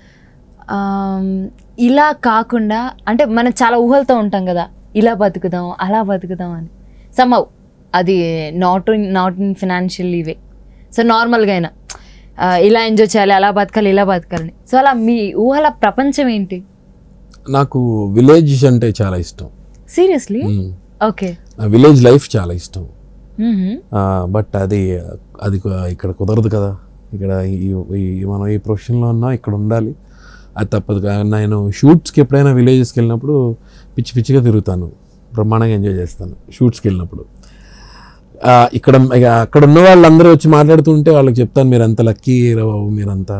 ఇలా కాకుండా అంటే మనం చాలా ఊహలతో ఉంటాం కదా ఇలా బతుకుదాం అలా బతుకుదాం అని సమ్హౌ అది not in not in financial ఇవే సో నార్మల్గా అయినా ఆ, ఇలా ఎంజాయ్ చేయాలి అలా బతకాలి ఇలా బతకాలని సో అలా మీ ఊహల ప్రపంచం ఏంటి నాకు విలేజ్ అంటే చాలా ఇష్టం సీరియస్లీ మ్మ్. ఓకే విలేజ్ లైఫ్ చాలా ఇష్టం బట్ అది అది కు- ఇక్కడ కుదరదు కదా ఇక్కడ ఈ- ఈ- మనం ఈ ప్రొఫెషన్లో ఉన్నా ఇక్కడ ఉండాలి అది తప్పదు కా- నేను షూట్స్కి ఎప్పుడైనా విలేజెస్కి వెళ్ళినప్పుడు పిచ్చి పిచ్చిగా తిరుగుతాను బ్రహ్మాండంగా ఎంజాయ్ చేస్తాను షూట్స్కి వెళ్ళినప్పుడు ఆ, ఇక్కడ ఇక అక్కడ ఉన్న వాళ్ళందరూ వచ్చి మాట్లాడుతుంటే వాళ్ళకి చెప్తాను మీరు అంత లక్కీ రా బాబు మీరంతా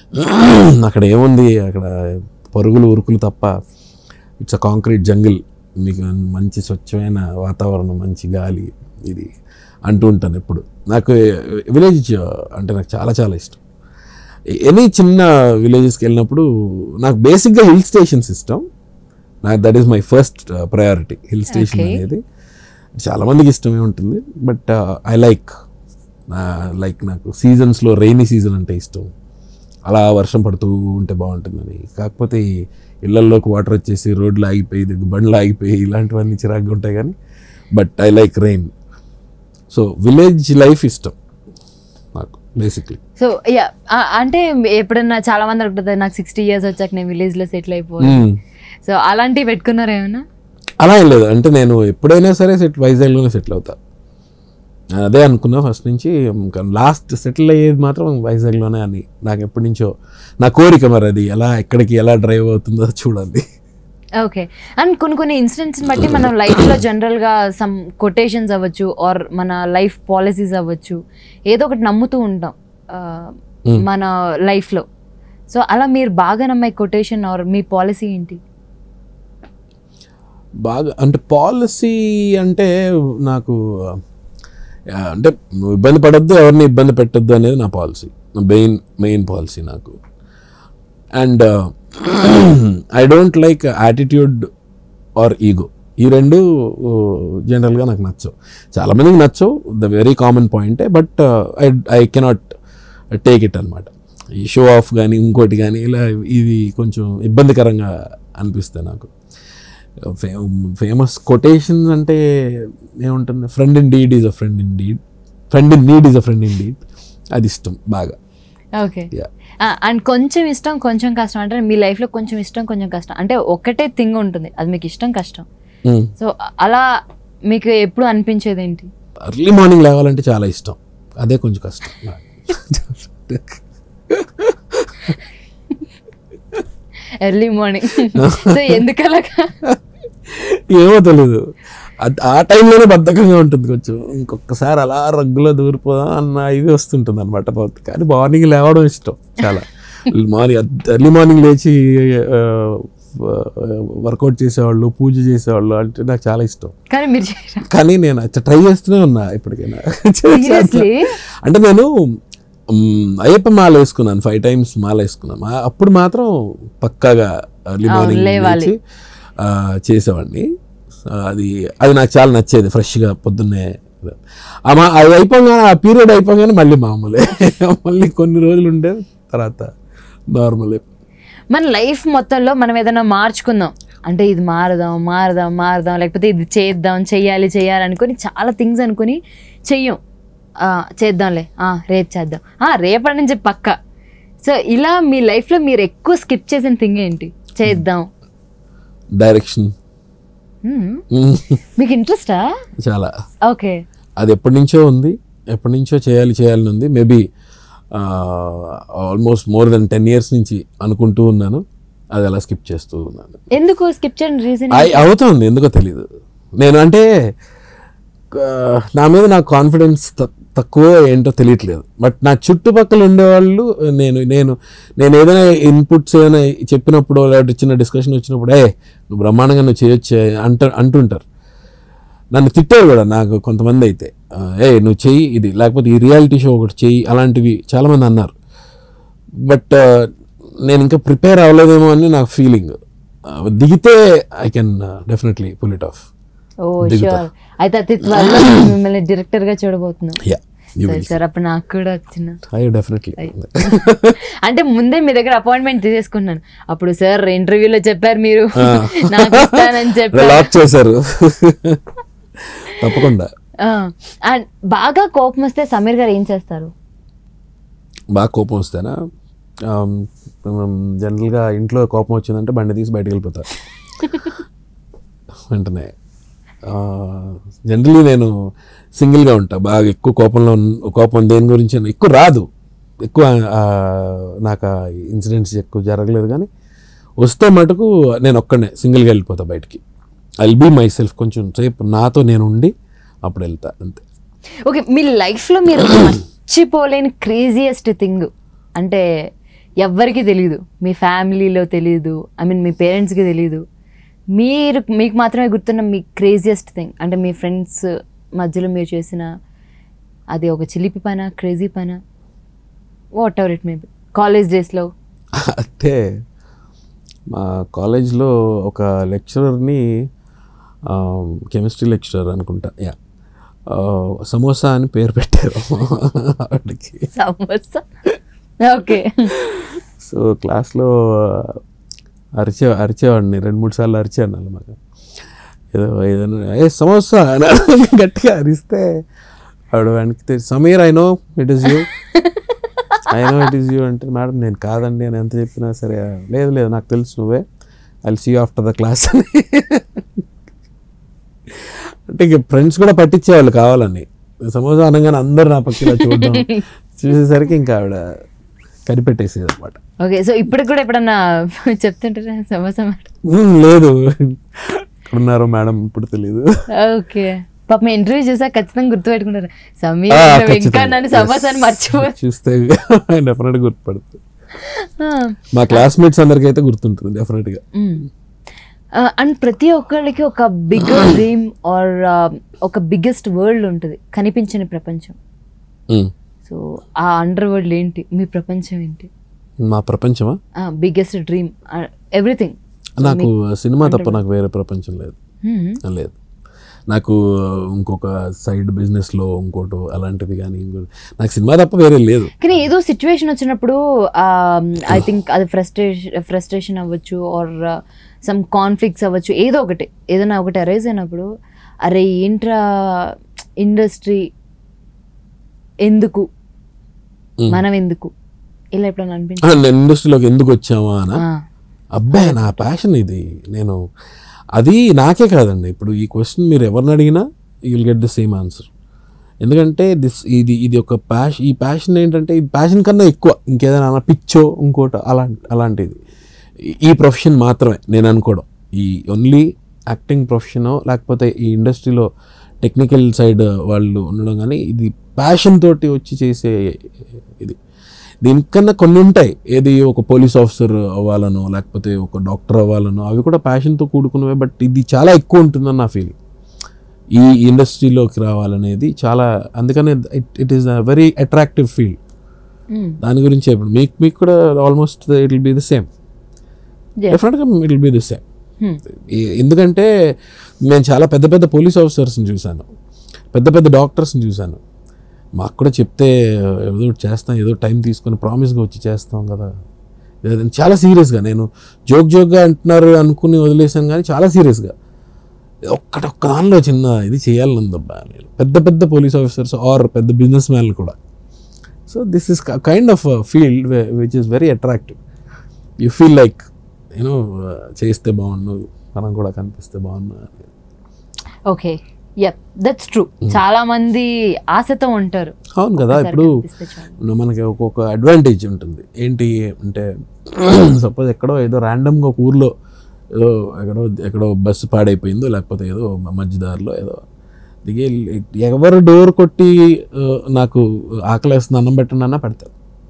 అక్కడ ఏముంది అక్కడ పరుగులు ఉరుకులు తప్ప ఇట్స్ అ కాంక్రీట్ జంగిల్ మీకు మంచి స్వచ్ఛమైన వాతావరణం మంచి గాలి ఇది అంటూ ఉంటాను ఎప్పుడు నాకు విలేజ్ అంటే నాకు చాలా చాలా ఇష్టం ఎనీ చిన్న విలేజెస్కి వెళ్ళినప్పుడు నాకు బేసిక్గా హిల్ స్టేషన్స్ ఇష్టం నాకు that is my first priority hill station Okay. అనేది చాలా మందికి ఇష్టమే ఉంటుంది బట్ ఐ లైక్ లైక్ నాకు సీజన్స్లో రైనీ సీజన్ అంటే ఇష్టం అలా వర్షం పడుతూ ఉంటే బాగుంటుందని కాకపోతే ఈ ఇళ్లల్లోకి వాటర్ వచ్చేసి రోడ్లు ఆగిపోయి దగ్గర బండ్లు ఆగిపోయి ఇలాంటివన్నీ చిరాగ్గా ఉంటాయి కానీ but I like rain so village life ఇష్టం నాకు బేసిక్లీ సో యా అంటే ఎప్పుడన్నా చాలా మంది అనుకుంటుంది నాకు సిక్స్టీ ఇయర్స్ వచ్చాక నేను విలేజ్ లో సెటిల్ అయిపోవాలి సో అలాంటివి పెట్టుకున్నారు ఏమైనా అలా ఏం లేదు అంటే నేను ఎప్పుడైనా సరే సెట్ వైజాగ్లోనే సెటిల్ అవుతా నేను అదే అనుకున్నా ఫస్ట్ నుంచి లాస్ట్ సెటిల్ అయ్యేది మాత్రం వైజాగ్లోనే అని నాకు ఎప్పటి నుంచో నా కోరిక మరి అది ఎలా ఎక్కడికి ఎలా డ్రైవ్ అవుతుందో చూడాలి ఓకే అండ్ కొన్ని కొన్ని ఇన్సిడెంట్స్ బట్టి మనం లైఫ్ లో జనరల్ గా సమ్ కొటేషన్స్ అవ్వచ్చు ఆర్ మన లైఫ్ పాలసీస్ అవ్వచ్చు ఏదో ఒకటి నమ్ముతూ ఉంటాం ఆ, Hmm. మన లైఫ్ లో సో అలా మీరు బాగా నమ్మే కొటేషన్ ఆర్ మీ పాలసీ ఏంటి బాగా అంటే పాలసీ అంటే నాకు ఆ, అంటే నువ్వు ఇబ్బంది పడద్దు ఎవరిని ఇబ్బంది పెట్టద్దు అనేది నా పాలసీ నా మెయిన్ మెయిన్ పాలసీ నాకు and I don't like attitude or ego ఈ రెండు జనరల్గా నాకు నచ్చవు చాలామందికి నచ్చవు ద వెరీ కామన్ పాయింటే but I I cannot take it అనమాట ఈ షో ఆఫ్ కానీ ఇంకోటి కానీ ఇలా ఇది కొంచెం ఇబ్బందికరంగా అనిపిస్తాయి నాకు ఫేమస్ కొటేషన్స్ అంటే ఏముంటుంది friend in deed is a friend in deed friend in need is a friend in deed అది ఇష్టం బాగా ఓకే Yeah. అండ్ కొంచెం ఇష్టం కొంచెం కష్టం అంటే మీ లైఫ్ లో కొంచెం ఇష్టం కొంచెం కష్టం అంటే ఒకటే థింగ్ ఉంటుంది అది మీకు ఇష్టం కష్టం సో అలా మీకు ఎప్పుడు అనిపించేది ఏంటి ఎర్లీ మార్నింగ్ లేవాలంటే చాలా ఇష్టం అదే కొంచెం కష్టం ఎర్లీ మార్నింగ్ సో ఎందుకు అలాగా ఏమో తెలీదు అది ఆ టైంలోనే బద్ధకంగా ఉంటుంది కొంచెం ఇంకొకసారి అలా రగ్గులో దూరిపోదాం అన్న ఇది వస్తుంటుంది అనమాట కానీ మార్నింగ్ లేవడం ఇష్టం చాలా మార్నింగ్ ఎర్లీ మార్నింగ్ లేచి వర్కౌట్ చేసేవాళ్ళు పూజ చేసేవాళ్ళు అంటే నాకు చాలా ఇష్టం కానీ మీరు చేయరా కానీ నేను ట్రై చేస్తూనే ఉన్నా ఇప్పటికైనా సీరియస్లీ అంటే నేను మ్, అయ్యప్ప మాల వేసుకున్నాను ఫైవ్ టైమ్స్ మాల వేసుకున్నాను ఆ- అప్పుడు మాత్రం పక్కాగా ఎర్లీ అవును, మార్నింగ్ లేవాలి. లేచి ఆ, చేసేవాడిని ఆ, అది అది నాకు చాలా నచ్చేది ఫ్రెష్గా పొద్దున్నే ఆ మా అది అయిపోగానే ఆ పీరియడ్ అయిపోగానే మళ్ళీ మామూలే మళ్ళీ కొన్ని రోజులు ఉండే తర్వాత నార్మలే మన లైఫ్ మొత్తంలో మనం ఏదైనా మార్చుకుందాం అంటే ఇది మారదాం మారదాం మారదాం లేకపోతే ఇది చేద్దాం చెయ్యాలి చేయాలి అనుకొని చాలా థింగ్స్ అనుకొని చెయ్యం ఆ, చేద్దాంలే ఆ, రేపు చేద్దాం ఆ, రేపటి నుంచి పక్క సో ఇలా మీ లైఫ్లో మీరు ఎక్కువ స్కిప్ చేసిన థింగ్ ఏంటి చేద్దాం డైరెక్షన్ Hmm. మీకు ఇంట్రెస్టా చాలా ఓకే అది ఎప్పటి నుంచో ఉంది ఎప్పటి నుంచో చేయాలి చేయాలని ఉంది maybe almost more than ten years నుంచి అనుకుంటూ ఉన్నాను అది అలా స్కిప్ చేస్తూ ఉన్నాను ఎందుకు స్కిప్ చేయడం రీజన్ అయి అవుతుంది ఎందుకో తెలియదు నేను అంటే ఆ, నా మీద నాకు కాన్ఫిడెన్స్ తక్కువ ఏంటో తెలియట్లేదు బట్ నా చుట్టుపక్కల ఉండేవాళ్ళు నేను నేను నేను ఏదైనా ఇన్పుట్స్ ఏదైనా చెప్పినప్పుడు లేకపోతే చిన్న డిస్కషన్ వచ్చినప్పుడు ఏ నువ్వు బ్రహ్మాండంగా నువ్వు చేయొచ్చు అంట అంటుంటారు నన్ను తిట్టారు కూడా నాకు కొంతమంది అయితే ఆ, ఏ నువ్వు చెయ్యి ఇది లేకపోతే ఈ రియాలిటీ షో ఒకటి చెయ్యి అలాంటివి చాలామంది అన్నారు బట్ నేను ఇంకా ప్రిపేర్ అవ్వలేదేమో అని నాకు ఫీలింగ్ దిగితే I can definitely pull it off ఓ దిగుతా. షూర్ అయితే అతి త్వరలో మిమ్మల్ని డైరెక్టర్ గా చూడబోతున్నాం యా యూ సరే సార్ అప్పుడు నాకు కూడా చిన్న ఐ డెఫినెట్లీ అంటే ముందే మీ దగ్గర అపాయింట్మెంట్ తీసేసుకున్నాను అప్పుడు సార్ ఇంటర్వ్యూలో చెప్పారు మీరు నాకు ఇస్తానని చెప్పారు లాక్ చేశారు తప్పకుండా అండ్ బాగా కోపం వస్తే సమీర్ గారు ఏం చేస్తారు బాగా కోపం వస్తేనా జనరల్గా ఇంట్లో కోపం వచ్చిందంటే బండి తీసి బయటకు వెళ్ళిపోతారు వెంటనే జనరలీ నేను సింగిల్గా ఉంటా బాగా ఎక్కువ కోపంలో ఉన్న- కోపం దేని గురించి అయినా ఎక్కువ రాదు ఎక్కువ ఆ, నాకు ఆ ఇన్సిడెంట్స్ ఎక్కువ జరగలేదు కానీ వస్తే మటుకు నేను ఒక్కడనే సింగిల్గా వెళ్ళిపోతా బయటికి ఐ బీ మై సెల్ఫ్ కొంచెం సేపు నాతో నేను ఉండి అప్పుడు వెళ్తా అంతే ఓకే మీ లైఫ్లో మీరు మర్చిపోలేని క్రేజియస్ట్ థింగ్ అంటే ఎవ్వరికి తెలియదు మీ ఫ్యామిలీలో తెలియదు ఐ మీన్ మీ పేరెంట్స్కి తెలియదు మీరు మీకు మాత్రమే గుర్తున్న మీ క్రేజియస్ట్ థింగ్ అంటే మీ ఫ్రెండ్స్ మధ్యలో మీరు చేసిన అది ఒక చిలిపి పైన క్రేజీ పైన whatever it may be college డేస్లో అంటే మా కాలేజ్లో ఒక లెక్చరర్ని కెమిస్ట్రీ లెక్చరర్ అనుకుంటా యా సమోసా అని పేరు పెట్టారు వాడికి సమోసా ఓకే సో క్లాస్లో అరిచే అరిచేవాడిని రెండు మూడు సార్లు అరిచాను అనమాట ఏదో ఏదైనా ఏ సమోసా అని గట్టిగా అరిస్తే ఆవిడ వెనక్కి తె- Sameer I know it is you I know it is you అంటే మేడం నేను కాదండి అని ఎంత చెప్పినా సరే లేదు లేదు నాకు తెలుసు నువ్వే I see after the class అని అంటే ఇక ఫ్రెండ్స్ కూడా పట్టించేవాళ్ళు కావాలని సమోసా అనగానే అందరు నా పక్కన చూడడం చూసేసరికి ఇంకా ఆవిడ కనిపెట్టేసేది అనమాట ఓకే సో ఇప్పటికి కూడా ఎప్పుడన్నా చెప్తుంటారా సమోసా మేడం "ఉమ్, లేదు ఉన్నారో మేడం ఇప్పుడు తెలియదు ఓకే పాప మీ ఇంటర్వ్యూ చూసా ఖచ్చితంగా గుర్తుపెట్టుకుంటారు సమీర్ ఆ, నువ్వు ఇంకా ఖచ్చితంగా. నన్ను సమోసాని మర్చిపో చూస్తే డెఫినెట్గా గుర్తుపడుతుంది మా క్లాస్మేట్స్ అందరికీ అయితే గుర్తుంటుంది డెఫినెట్గా అండ్ ప్రతి ఒక్కళ్ళకి ఒక బిగ్గర్ డ్రీమ్ ఆర్ ఒక బిగ్గెస్ట్ వరల్డ్ ఉంటుంది కనిపించని ప్రపంచం సో ఆ అండర్ వరల్డ్ ఏంటి మీ ప్రపంచం ఏంటి మా ప్రపంచమా బిగ్గెస్ట్ డ్రీమ్ ఎవ్రీథింగ్ నాకు సినిమా తప్ప నాకు వేరే ప్రపంచం లేదు లేదు నాకు ఇంకొక సైడ్ బిజినెస్లో ఇంకోటి అలాంటిది కానీ ఇంకోటి నాకు సినిమా తప్ప వేరే లేదు కానీ ఏదో సిచ్యువేషన్ వచ్చినప్పుడు ఐ థింక్ అది ఫ్రస్ట్రేషన్ ఫ్రస్ట్రేషన్ అవ్వచ్చు ఆర్ సమ్ కాన్ఫ్లిక్ట్స్ అవ్వచ్చు ఏదో ఒకటి ఏదైనా ఒకటి అరైజ్ అయినప్పుడు అరే ఏంట్రా ఇండస్ట్రీ ఎందుకు Mm. మనం ఎందుకు ఇలా ఎప్పుడైనా అనిపించి ఆ, నేను ఇండస్ట్రీలోకి ఎందుకు వచ్చామా అనా అబ్బాయి నా ప్యాషన్ ఇది నేను అది నాకే కాదండి ఇప్పుడు ఈ క్వశ్చన్ మీరు ఎవరిని అడిగినా you will get the same answer ఎందుకంటే దిస్ ఇది ఇది ఒక ప్యాషన్ ఈ ప్యాషన్ ఏంటంటే ఈ ప్యాషన్ కన్నా ఎక్కువ ఇంకేదైనా అన్న పిచ్చో ఇంకోటి అలాంటి అలాంటిది ఈ- ఈ ప్రొఫెషన్ మాత్రమే నేను అనుకోవడం ఈ ఓన్లీ యాక్టింగ్ ప్రొఫెషనో లేకపోతే ఈ ఇండస్ట్రీలో టెక్నికల్ సైడ్ వాళ్ళు ఉండడం కానీ ఇది ప్యాషన్ తోటి వచ్చి చేసే ఇది దీనికన్నా కొన్ని ఉంటాయి ఏది ఒక పోలీస్ ఆఫీసర్ అవ్వాలనో లేకపోతే ఒక డాక్టర్ అవ్వాలనో అవి కూడా ప్యాషన్తో కూడుకున్నవే బట్ ఇది చాలా ఎక్కువ ఉంటుందని నా ఫీలింగ్ ఈ ఇండస్ట్రీలోకి రావాలనేది చాలా అందుకనే it it is a very attractive field దాని గురించి ఇప్పుడు మీకు మీకు కూడా almost it will be the same Yeah. డెఫినెట్గా it will be the same ఎందుకంటే నేను చాలా పెద్ద పెద్ద పోలీస్ ఆఫీసర్స్ని చూశాను పెద్ద పెద్ద డాక్టర్స్ని చూశాను మాకు కూడా చెప్తే ఏదో ఒకటి చేస్తాం ఏదో టైం తీసుకొని ప్రామిస్గా వచ్చి చేస్తాం కదా ఏదైనా చాలా సీరియస్గా నేను జోక్ జోక్గా అంటున్నారు అనుకుని వదిలేసాను కానీ చాలా సీరియస్గా ఒక్కటి ఒక్క దానిలో చిన్న ఇది చేయాలని ఉందబ్బా నేను పెద్ద పెద్ద పోలీస్ ఆఫీసర్స్ ఆర్ పెద్ద బిజినెస్ మ్యాన్లు కూడా so this is kind of field which is very attractive you feel like you know చేస్తే బాగుండు మనం కూడా కనిపిస్తే బాగుండు ఓకే యప్ దట్స్ ట్రూ చాలా మంది ఆశతో ఉంటారు అవును కదా ఒకసారి ఇప్పుడు కనిపిస్తే చాలు. మనకి ఒక్కొక్క అడ్వాంటేజ్ ఉంటుంది ఏంటి అంటే సపోజ్ ఎక్కడో ఏదో ర్యాండమ్గా ఒక ఊర్లో ఏదో ఎక్కడో ఎక్కడో బస్సు పాడైపోయిందో లేకపోతే ఏదో మ- మధ్యదారిలో ఏదో దిగి ఎవరు డోర్ కొట్టి ఆ, నాకు ఆకలేస్తుంది అన్నం పెట్టండి అన్నా పెడతారు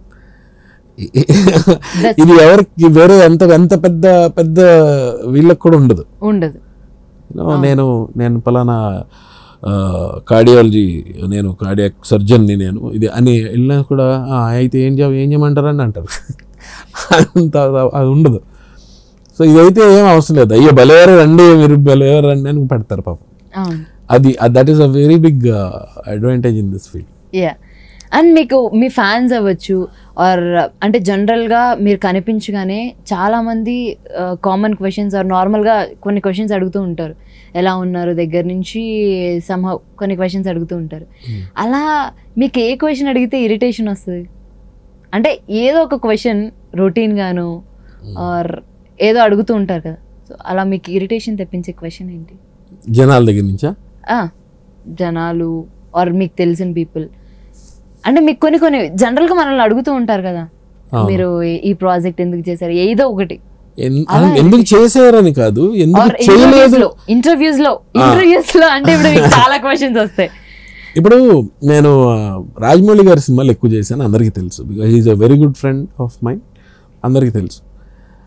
That's- ఇది ఎవరికి వేరే ఎంత ఎంత పెద్ద పెద్ద వీళ్ళకి కూడా ఉండదు ఉండదు You know, నేను నేను పలానా కార్డియాలజీ నేను కార్డియాక్ సర్జన్ని నేను ఇది అని వెళ్ళినా కూడా "ఆ, అయితే ఏం చేయ ఏం చేయమంటారని అంటారు అంత అది ఉండదు సో ఇదైతే ఏం అవసరం లేదు అయ్యో బలేవారు రండి మీరు బలేవారు రండి అని పెడతారు పాపం అవును అది that is a very big advantage in this field yeah and మీకు మీ ఫ్యాన్స్ అవ్వచ్చు ఆర్ అంటే జనరల్గా మీరు కనిపించగానే చాలామంది కామన్ క్వశ్చన్స్ ఆర్ నార్మల్గా కొన్ని క్వశ్చన్స్ అడుగుతూ ఉంటారు ఎలా ఉన్నారు దగ్గర నుంచి సమ్హౌ కొన్ని క్వశ్చన్స్ అడుగుతూ ఉంటారు అలా మీకు ఏ క్వశ్చన్ అడిగితే ఇరిటేషన్ వస్తుంది అంటే ఏదో ఒక క్వశ్చన్ రొటీన్గాను ఆర్ ఏదో అడుగుతూ ఉంటారు కదా సో అలా మీకు ఇరిటేషన్ తెప్పించే క్వశ్చన్ ఏంటి జనాల దగ్గర నుంచా ఆ, జనాలు ఆర్ మీకు తెలిసిన పీపుల్ అంటే మీకు కొన్ని కొన్ని జనరల్గా మనల్ని అడుగుతూ ఉంటారు కదా అవును. మీరు ఈ- ఈ ప్రాజెక్ట్ ఎందుకు చేశారు ఏదో ఒకటి ఎన్- అలా ఎందుకు చేశారని కాదు ఎందుకు ఆర్ ఇంటర్వ్యూస్ చేయలేదు లో ఇంటర్వ్యూస్ లో ఇంటర్వ్యూస్ లో అంటే ఇప్పుడు మీకు చాలా క్వశ్చన్స్ వస్తాయి ఇప్పుడు నేను ఆ, రాజమౌళి గారి సినిమాలు ఎక్కువ చేశాను అందరికీ తెలుసు because is a very good friend of mine అందరికీ తెలుసు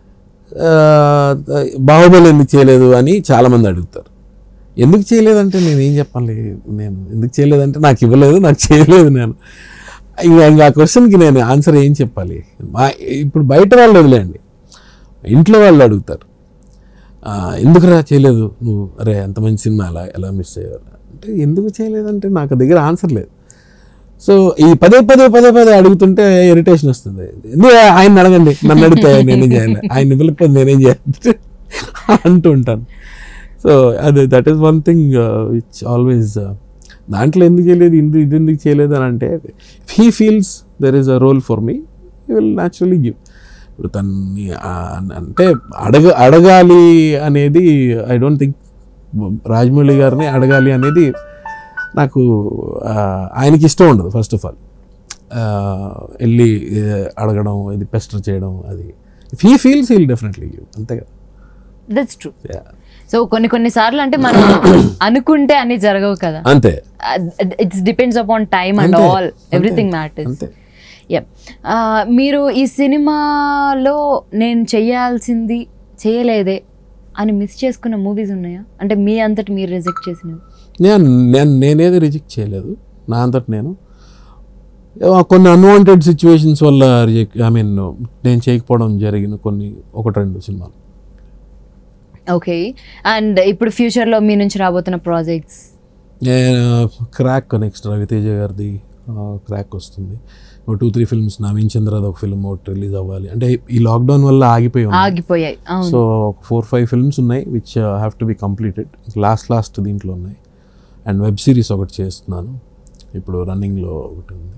ఆ, బాహుబలి ఎందుకు చేయలేదు అని చాలామంది అడుగుతారు ఎందుకు చేయలేదంటే నేను ఏం చెప్పాలి నేను ఎందుకు చేయలేదంటే నాకు ఇవ్వలేదు నాకు చేయలేదు నేను ఇంకా ఇంకా ఆ క్వశ్చన్కి నేను ఆన్సర్ ఏం చెప్పాలి మా ఇప్పుడు బయట వాళ్ళు వదిలేండి ఇంట్లో వాళ్ళు అడుగుతారు "ఆ, ఎందుకురా చేయలేదు నువ్వు అరే అంత మంచి సినిమా ఎలా ఎలా మిస్ అయ్యారు అంటే ఎందుకు చేయలేదంటే నాకు దగ్గర ఆన్సర్ లేదు సో ఈ పదే పదే పదే పదే అడుగుతుంటే ఇరిటేషన్ వస్తుంది ఎందుకు ఆయన అడగండి నన్ను అడిగితే నేనేం చేయాలి ఆయన ఇవ్వలేకపోతే నేనేం చేయాలి అంటూ ఉంటాను సో అది that is one thing which always దాంట్లో ఎందుకు చేయలేదు ఇందు ఇది ఎందుకు చేయలేదు అని అంటే he feels there is a role for me he will naturally give ఇప్పుడు తన్ని ఆ, అంటే అడగ అడగాలి అనేది ఐ డోంట్ థింక్ రాజమౌళి గారిని అడగాలి అనేది నాకు ఆ, ఆయనకి ఇష్టం ఉండదు ఫస్ట్ ఆఫ్ ఆల్ వెళ్ళి ఏ, అడగడం ఇది పెస్టర్ చేయడం అది he feels he'll definitely give అంతే కదా దట్స్ ట్రూ Yeah. సో కొన్ని కొన్ని సార్లు అంటే మనం అనుకుంటే అన్ని జరగవు కదా అంతే it's depends upon time and అంతే, ఆల్ అంతే, ఎవ్రీథింగ్ మ్యాటర్స్ అంతే యప్ మీరు ఈ సినిమాలో నేను చేయాల్సింది చేయలేదే అని మిస్ చేసుకున్న మూవీస్ ఉన్నాయా అంటే మీ అంతటి మీరు రిజెక్ట్ చేసినవి నేను నేను నేనేది రిజెక్ట్ చేయలేదు నా అంతట నేను ఏవో కొన్ని అన్వాంటెడ్ సిచ్యువేషన్స్ వల్ల రిజెక్ట్ ఐ మీన్ నేను చేయకపోవడం జరిగిన కొన్ని ఒకటి రెండు సినిమాలు ఓకే అండ్ ఇప్పుడు ఫ్యూచర్లో మీ నుంచి రాబోతున్న ప్రాజెక్ట్స్ నేను క్రాక్ నెక్స్ట్ రవితేజ గారిది క్రాక్ వస్తుంది ఒక టూ త్రీ ఫిల్మ్స్ నవీన్ చంద్రది ఒక ఫిల్మ్ ఒకటి రిలీజ్ అవ్వాలి అంటే ఈ లాక్డౌన్ వల్ల ఆగిపోయి ఉంది ఆగిపోయాయి అవును సో ఫోర్ ఫైవ్ ఫిల్మ్స్ ఉన్నాయి which have to be completed last last దీంట్లో ఉన్నాయి అండ్ వెబ్ సిరీస్ ఒకటి చేస్తున్నాను ఇప్పుడు రన్నింగ్లో ఒకటి ఉంది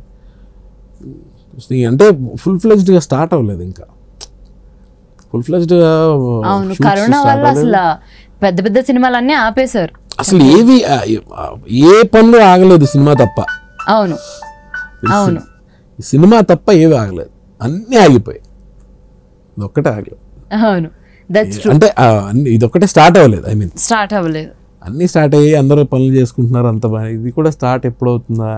ఈ అంటే ఫుల్ ఫ్లెజ్డ్గా స్టార్ట్ అవ్వలేదు ఇంకా ఫుల్ ఫ్లెజ్డ్గా అవును కరోనా వల్ల అసలు పెద్ద పెద్ద సినిమాలన్నీ ఆపేశారు అసలు ఏవి ఆ, ఏ పనులు ఆగలేదు సినిమా తప్ప అవును అవును ఈ సినిమా తప్ప ఏవి ఆగలేదు అన్నీ ఆగిపోయాయి ఇది ఒక్కటే ఆగలేదు అవును దట్స్ ట్రూ అంటే ఆ, అన్ని ఇదొక్కటే స్టార్ట్ అవ్వలేదు ఐ మీన్ స్టార్ట్ అవ్వలేదు అన్నీ స్టార్ట్ అయ్యి అందరూ పనులు చేసుకుంటున్నారు అంత బాగా ఇది కూడా స్టార్ట్ ఎప్పుడవుతుందా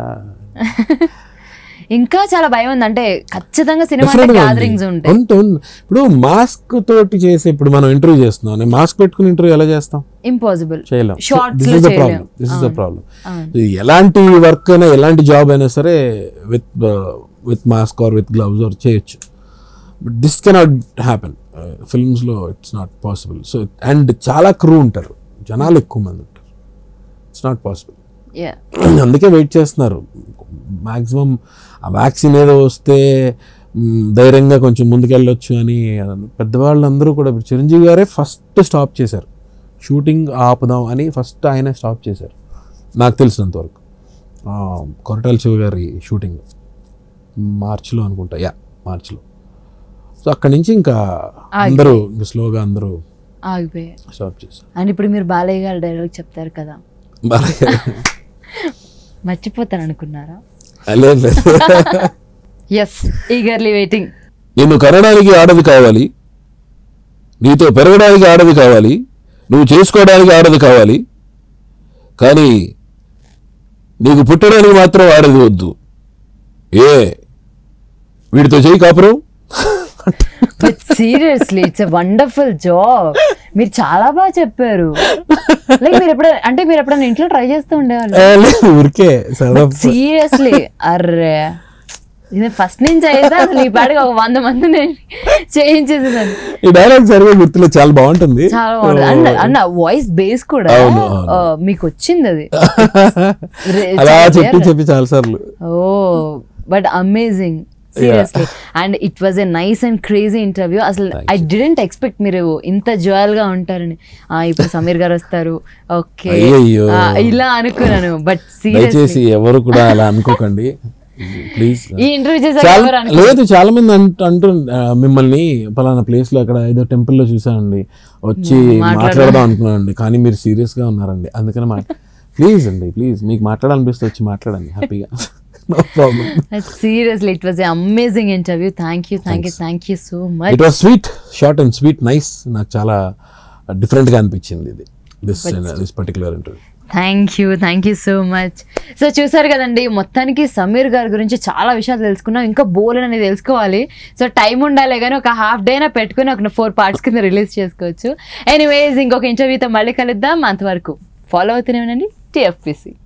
ఇంకా చాలా భయం ఉంది అంటే ఖచ్చితంగా సినిమా Definitely ఉంది. గ్యాదరింగ్స్ ఉంటాయి ఉంది, ఉంది. ఇప్పుడు మాస్క్ తోటి చేసి ఇప్పుడు మనం ఇంటర్వ్యూ చేస్తున్నాం నేను మాస్క్ పెట్టుకుని ఇంటర్వ్యూ ఎలా చేస్తాం ఇంపాసిబుల్ చేయలేం Shorts దిస్ లో ఇస్ ద చేయలేం. Problem this is the problem అవును ఎలాంటి వర్క్ అయినా ఎలాంటి జాబ్ అయినా సరే with with mask or with gloves or చేయొచ్చు బట్ దిస్ కెనాట్ హ్యాపెన్ ఫిల్మ్స్లో it's not possible so and చాలా క్రూ ఉంటారు జనాలు ఎక్కువ మంది ఉంటారు ఇట్స్ నాట్ పాసిబుల్ యా అందుకే వెయిట్ చేస్తున్నారు మ్యాక్సిమం ఆ వ్యాక్సిన్ ఏదో వస్తే మ్, ధైర్యంగా కొంచెం ముందుకెళ్ళొచ్చు అని పెద్దవాళ్ళందరూ కూడా ఇప్పుడు చిరంజీవి గారే ఫస్ట్ స్టాప్ చేశారు షూటింగ్ ఆపుదాం అని ఫస్ట్ ఆయనే స్టాప్ చేశారు నాకు తెలిసినంతవరకు ఆ, కొరటాల శివ గారి షూటింగ్ మార్చిలో అనుకుంటా యా మార్చిలో సో అక్కడి నుంచి ఇంకా అందరూ ఇంకా స్లోగా అందరూ ఆగిపోయాయి స్టాప్ చేశారు అండ్ ఇప్పుడు మీరు బాలయ్య గారు డైలాగ్ చెప్తారు కదా బాలయ్య మర్చిపోతాను అనుకున్నారా లేదు లేదు ఎస్ ఈగర్లీ వెయిటింగ్ నిన్ను కనడానికి ఆడది కావాలి నీతో పెరగడానికి ఆడది కావాలి నువ్వు చేసుకోవడానికి ఆడది కావాలి కానీ నీకు పుట్టడానికి మాత్రం ఆడది వద్దు ఏ వీడితో చేయి కాపురం but seriously it's a wonderful job మీరు చాలా బాగా చెప్పారు లైక్ మీరు ఎప్పుడైనా అంటే మీరు ఎప్పుడైనా ఇంట్లో ట్రై చేస్తూ ఉండేవాళ్ళు ఏ, లేదు, ఊరికే సరదా సీరియస్లీ అర్రే ఇది ఫస్ట్ నుంచి అయితే అసలు ఈ పాటికి ఒక వంద మంది నేను చేయించేసేదాన్ని ఈ డైలాగ్ సరిగా గుర్తులేదు చాలా బాగుంటుంది చాలా బాగుంది అన్న అన్న వాయిస్ బేస్ కూడా అవును, అవును. ఆ, మీకు వచ్చింది అది రే- అలా చాలా చెప్పి rare. చెప్పి చాలా సార్లు ఓ but amazing seriously and it was a nice and crazy interview అసలు ఐ డిడెంట్ ఎక్స్పెక్ట్ మీరు ఇంత జోయల్ గా ఉంటారని ఆ, ఇప్పుడు సమీర్ గారు వస్తారు ఓకే అయ్యయ్యో. ఇలా అనుకున్నాను బట్ దయచేసి సీరియస్లీ ఎవరు కూడా అలా అనుకోకండి ప్లీజ్ ఈ ఇంటర్వ్యూ చేశాక చాలా ఎవరు అనుకో- లేదు చాలా మంది అంట- అంటూ ఆ, మిమ్మల్ని పలానా ప్లేస్ లో అక్కడ ఏదో టెంపుల్ లో చూసానండి వచ్చి మాట్లాడదాం అనుకున్నానండి కానీ మీరు సీరియస్ గా ఉన్నారండి అందుకని మాట ప్లీజ్ అండి ప్లీజ్ మీకు మాట్లాడాలనిపిస్తే వచ్చి మాట్లాడండి హ్యాపీగా no problem seriously it was amazing interview thank you thank you thank you so much it was sweet short and sweet nice నాకు చాలా డిఫరెంట్ గా అనిపించింది ఇది this this particular interview thank you thank you so much so చూసారు కదండి మొత్తానికి సమీర్ గారి గురించి చాలా విషయాలు తెలుసుకున్నాం ఇంకా బోల్ అని తెలుసుకోవాలి సో టైం ఉండాలి కానీ ఒక హాఫ్ డేనా పెట్టుకుని ఒక ఫోర్ పార్ట్స్ కింద రిలీజ్ చేసుకోవచ్చు ఎనీవేస్ ఇంకొక ఇంటర్వ్యూతో మళ్ళీ కలుద్దాం అంతవరకు ఫాలో అవుతూనే ఉండండి టిఎఫ్పిసి